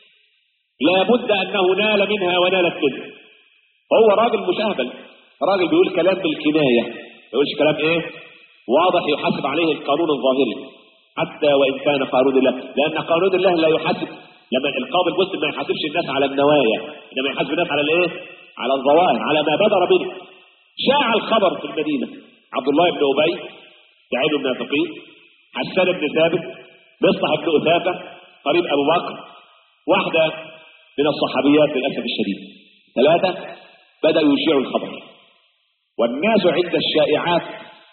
لا بد انه نال منها ونالت منه هو راجل مشاهبل راجل بيقول كلام بالكنايه ما يقولش كلام ايه واضح يحاسب عليه القانون الظاهري حتى وان كان قانون الله لان قانون الله لا يحاسب لما القاضي المسلم ما يحاسبش الناس على النوايا انما يحاسب الناس على الايه على الظواهر على ما بدر منه شاع الخبر في المدينه عبد الله بن ابي سعيد المنافقين حسان بن ثابت مصطح بن اثاثه قريب ابو بكر واحده من الصحابيات للاسف الشديد ثلاثه بداوا يشيعوا الخبر والناس عند الشائعات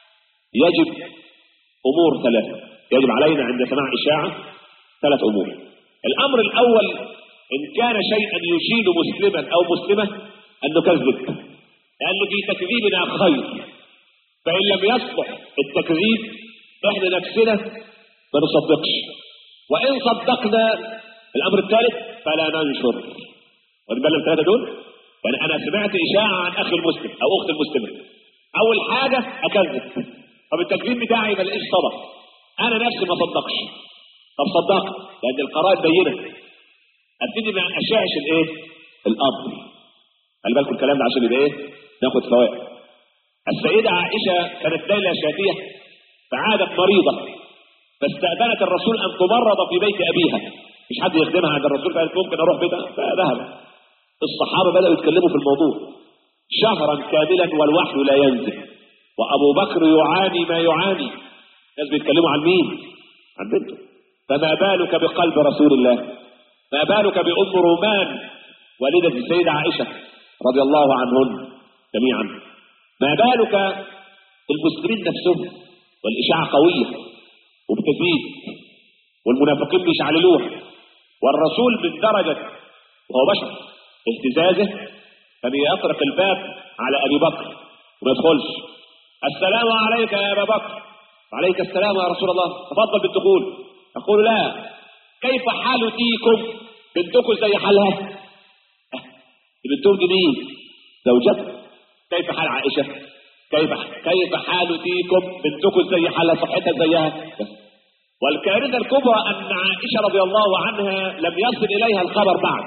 يجب امور ثلاثه يجب علينا عند سماع اشاعه ثلاث امور الامر الاول ان كان شيئا يشيل مسلما او مسلمه ان نكذب لان في تكذيبنا خير فان لم يصلح التكذيب احنا نفسنا ما نصدقش وان صدقنا الامر الثالث فلا ننشر واخد بالك الثلاثه دول يعني انا سمعت اشاعه عن اخي المسلم او اختي المسلمه اول حاجه اكذب طب التكذيب بتاعي ما الاقيش صدق انا نفسي ما صدقش طب صدقت لان القرائن بينه ابتدي ما اشعش الايه الامر خلي بالكم الكلام ده عشان يبقى ايه ناخد فوائد السيده عائشه كانت ليله شاتيه فعادت مريضه فاستأذنت الرسول أن تمرض في بيت أبيها مش حد يخدمها عند الرسول فقالت ممكن أروح بيتها فذهب الصحابة بدأوا يتكلموا في الموضوع شهرا كاملا والوحي لا ينزل وأبو بكر يعاني ما يعاني الناس بيتكلموا عن مين؟ عن بنته فما بالك بقلب رسول الله ما بالك بأم رومان والدة السيدة عائشة رضي الله عنهن جميعا ما بالك المسلمين نفسهم والإشاعة قوية وبتزيد والمنافقين بيشعللوها والرسول من درجة وهو بشر اهتزازه كان يطرق الباب على ابي بكر وما يدخلش السلام عليك يا ابا بكر وعليك السلام يا رسول الله تفضل بالدخول يقول لا كيف حال تيكم بنتكم زي حالها أه، بنتهم دي مين زوجته كيف حال عائشه كيف كيف حال تيكم بنتكم زي حالها صحتها زيها والكارثه الكبرى ان عائشه رضي الله عنها لم يصل اليها الخبر بعد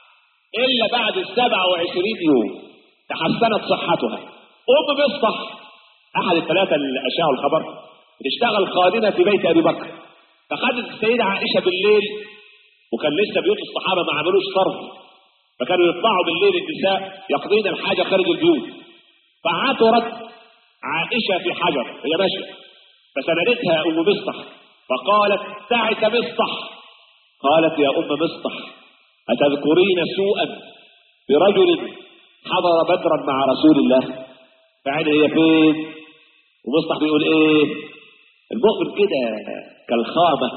الا بعد السبع وعشرين يوم تحسنت صحتها ام مصطح احد الثلاثه اللي اشاعوا الخبر بتشتغل خادمه في بيت ابي بكر فخدت السيده عائشه بالليل وكان لسه بيوت الصحابه ما عملوش صرف فكانوا يطلعوا بالليل النساء يقضين الحاجه خارج البيوت فعثرت عائشه في حجر هي ماشيه فسندتها ام مصطح فقالت تعس مصطح قالت يا ام مصطح أتذكرين سوءا برجل حضر بدرا مع رسول الله فعين هي فين ومصطح بيقول ايه المؤمن كده كالخامة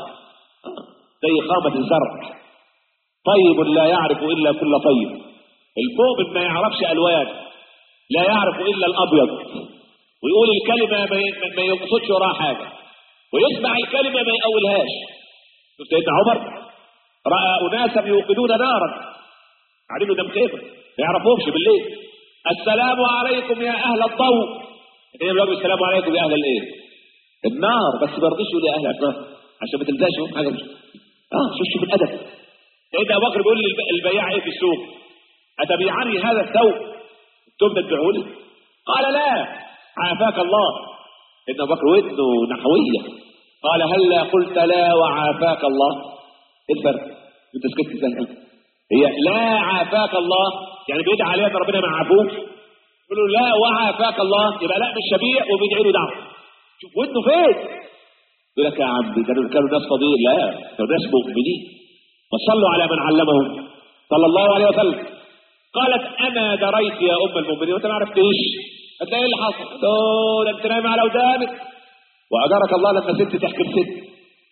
زي خامة الزرع طيب لا يعرف إلا كل طيب المؤمن ما يعرفش ألوان لا يعرف إلا الأبيض ويقول الكلمة ما- ما يقصدش وراها حاجة ويسمع الكلمة ما يقولهاش شوف سيدنا عمر رأى أناسا يوقدون نارا قاعدين قدام خيمة ما يعرفوهمش بالليل السلام عليكم يا أهل الضوء هي بيقول السلام عليكم يا أهل الإيه؟ النار بس ما رضيش يقول يا أهل النار عشان ما تلزقش حاجة مش اه شوف شوف الأدب سيدنا أبو بكر بيقول للب- البياع إيه في السوق أتبيعني هذا الثوب تبدأ تبيعه لي قال لا عافاك الله إن أبو بكر ودنه نحوية قال هلا قلت لا وعافاك الله ايه الفرق؟ انت سكت ازاي؟ هي لا عافاك الله يعني بيدعي عليها ان ربنا ما عافوش يقول له لا وعافاك الله يبقى لا مش شبيع وبيدعي له دعوه شوف ودنه فين؟ يقول لك يا عم كانوا كانوا ناس فضيل لا كانوا ناس مؤمنين وصلوا على من علمهم صلى الله عليه وسلم قالت انا دريت يا ام المؤمنين وانت ما عرفتيش هتلاقي ايه اللي حصل؟ ده انت نايم على ودانك واجرك الله لما ست تحكي لست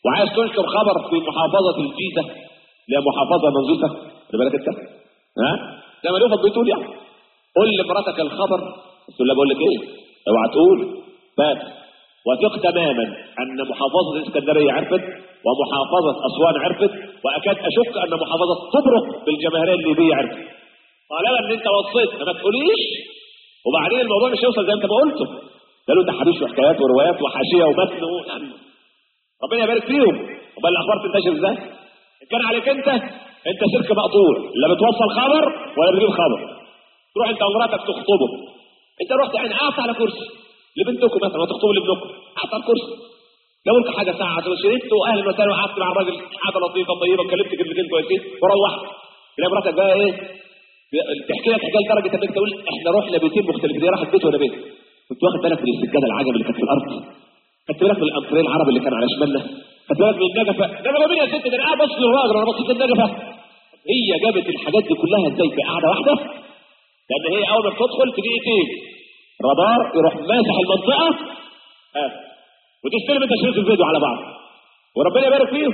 وعايز تنشر خبر في محافظه الجيزه اللي هي محافظه نظيفه خلي بالك انت ها زي ما اليوفط بتقول يعني قول لمراتك الخبر تقول لها بقول لك ايه اوعى تقول بس وثق تماما ان محافظه الاسكندريه عرفت ومحافظه اسوان عرفت واكاد اشك ان محافظه طبرق بالجماهيريه الليبيه عرفت طالما ان انت وصيت ما تقوليش وبعدين الموضوع مش هيوصل زي انت ما قلته قالوا ده حبيش وحكايات وروايات وحاشيه ومتن و... يعني ربنا يبارك فيهم وبل الاخبار تنتشر ازاي؟ ان كان عليك انت انت سلك مقطوع لا بتوصل خبر ولا بتجيب خبر تروح انت ومراتك تخطبه انت رحت يعني قعدت على كرسي لبنتكم مثلا وتخطبوا لابنكم قعدت على الكرسي جابوا لك حاجه ساعه شربت واهلا وسهلا وقعدت مع الراجل حاجه لطيفه طيبه وكلمت كلمتين كويسين وروحت تلاقي مراتك بقى ايه تحكي لك حكايه لدرجه انك تقول احنا رحنا بيتين مختلفين هي راحت بيت ولا بيت كنت واخد بالك من السجاده العجب اللي كانت في الارض خدت بالك من الامطرين العرب اللي كان على شمالنا خدت بالك من النجفه نجفه مين يا ست ده انا قاعد بص للراجل انا بصيت للنجفه هي جابت الحاجات دي كلها ازاي في قاعده واحده لان هي اول ما بتدخل في دقيقتين رادار يروح ماسح المنطقه آه. وتستلم انت شريط الفيديو على بعض وربنا يبارك فيهم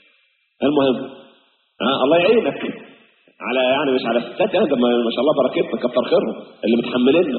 المهم آه الله يعينك على يعني مش على ستات يعني ده ما ما شاء الله بركتنا كتر خيرهم اللي متحمليننا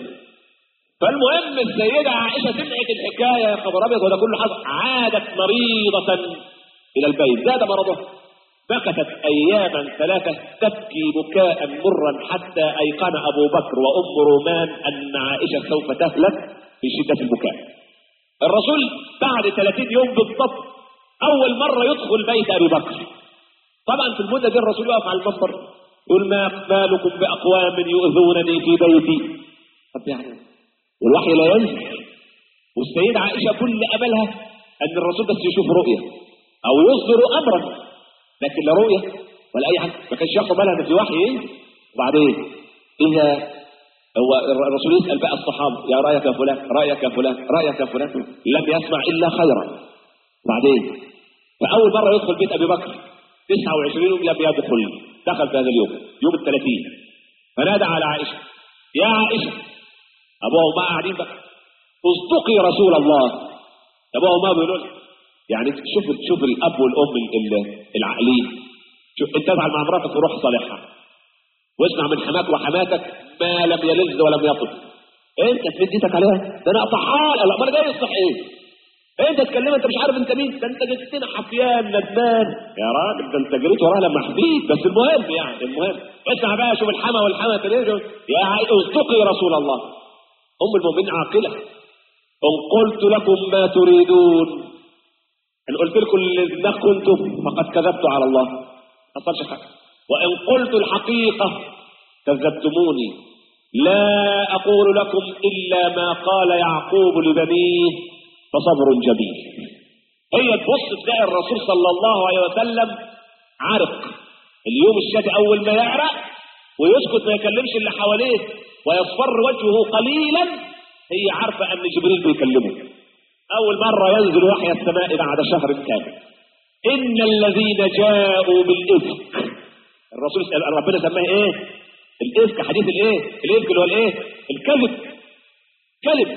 فالمهم السيدة عائشة سمعت الحكاية يا خبر أبيض وده كله حصل عادت مريضة إلى البيت زاد مرضها مكثت أياما ثلاثة تبكي بكاء مرا حتى أيقن أبو بكر وأم رومان أن عائشة سوف تهلك في شدة البكاء الرسول بعد 30 يوم بالضبط أول مرة يدخل بيت أبي بكر طبعا في المدة دي الرسول يقف على المنبر يقول ما بالكم بأقوام يؤذونني في بيتي طب يعني والوحي لا ينزل والسيدة عائشة كل أملها أن الرسول بس يشوف رؤية أو يصدر أمرا لكن لا رؤية ولا أي حاجة ما كانش ياخد بالها إن في وحي إيه وبعدين إذا هو الرسول يسأل بقى الصحابة يا رأيك يا فلان رأيك يا فلان رأيك يا فلان لم يسمع إلا خيرا بعدين فأول مرة يدخل بيت أبي بكر 29 يوم لم يدخل دخل في هذا اليوم يوم الثلاثين فنادى على عائشة يا عائشة أبوه ما قاعدين بقى اصدقي رسول الله أبوه ما بيقولون يعني شوف شوف الأب والأم ال- ال- العاقلين شوف أنت افعل مع مراتك وروح صالحها واسمع من حماك وحماتك ما لم يلذ ولم يطب انت تمد ايدك عليها ده انا اقطعها لا ما انا جاي يصح ايه انت تكلمها انت مش عارف انت مين ده انت جبتنا حفيان ندمان يا راجل ده انت جريت وراها لما حبيت بس المهم يعني المهم اسمع بقى شوف الحما والحما تليفون يا عائشة اصدقي رسول الله ام المؤمنين عاقله ان قلت لكم ما تريدون ان قلت لكم اللي كنتم فقد كذبت على الله ما حصلش حاجه وان قلت الحقيقه كذبتموني لا اقول لكم الا ما قال يعقوب لبنيه فصبر جميل هي تبص تلاقي الرسول صلى الله عليه وسلم عرق اليوم الشتي اول ما يعرق ويسكت ما يكلمش اللي حواليه ويصفر وجهه قليلا هي عارفه ان جبريل بيكلمه اول مره ينزل وحي السماء بعد شهر كامل ان الذين جاءوا بالافك الرسول سأل ربنا سماه ايه الافك حديث الايه الافك اللي هو الايه الكذب كذب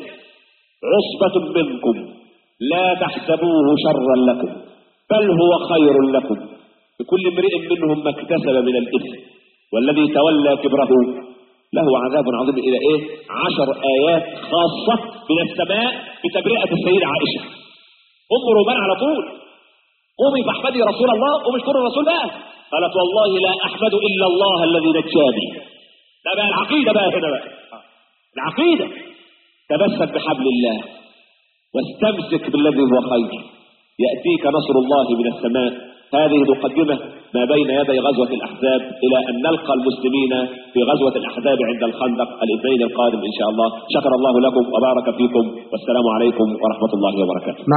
عصبة منكم لا تحسبوه شرا لكم بل هو خير لكم لكل امرئ منهم ما اكتسب من الإثم والذي تولى كبره له عذاب عظيم إلى إيه عشر آيات خاصة من السماء بتبرئة السيدة عائشة أم رومان على طول قومي فاحمدي رسول الله قومي اشكري الرسول بقى قالت والله لا أحمد إلا الله الذي نجاني ده بقى العقيدة بقى هنا بقى العقيدة تمسك بحبل الله واستمسك بالذي هو خير يأتيك نصر الله من السماء هذه مقدمة ما بين يدي غزوة الأحزاب إلى أن نلقى المسلمين في غزوة الأحزاب عند الخندق الاثنين القادم إن شاء الله شكر الله لكم وبارك فيكم والسلام عليكم ورحمة الله وبركاته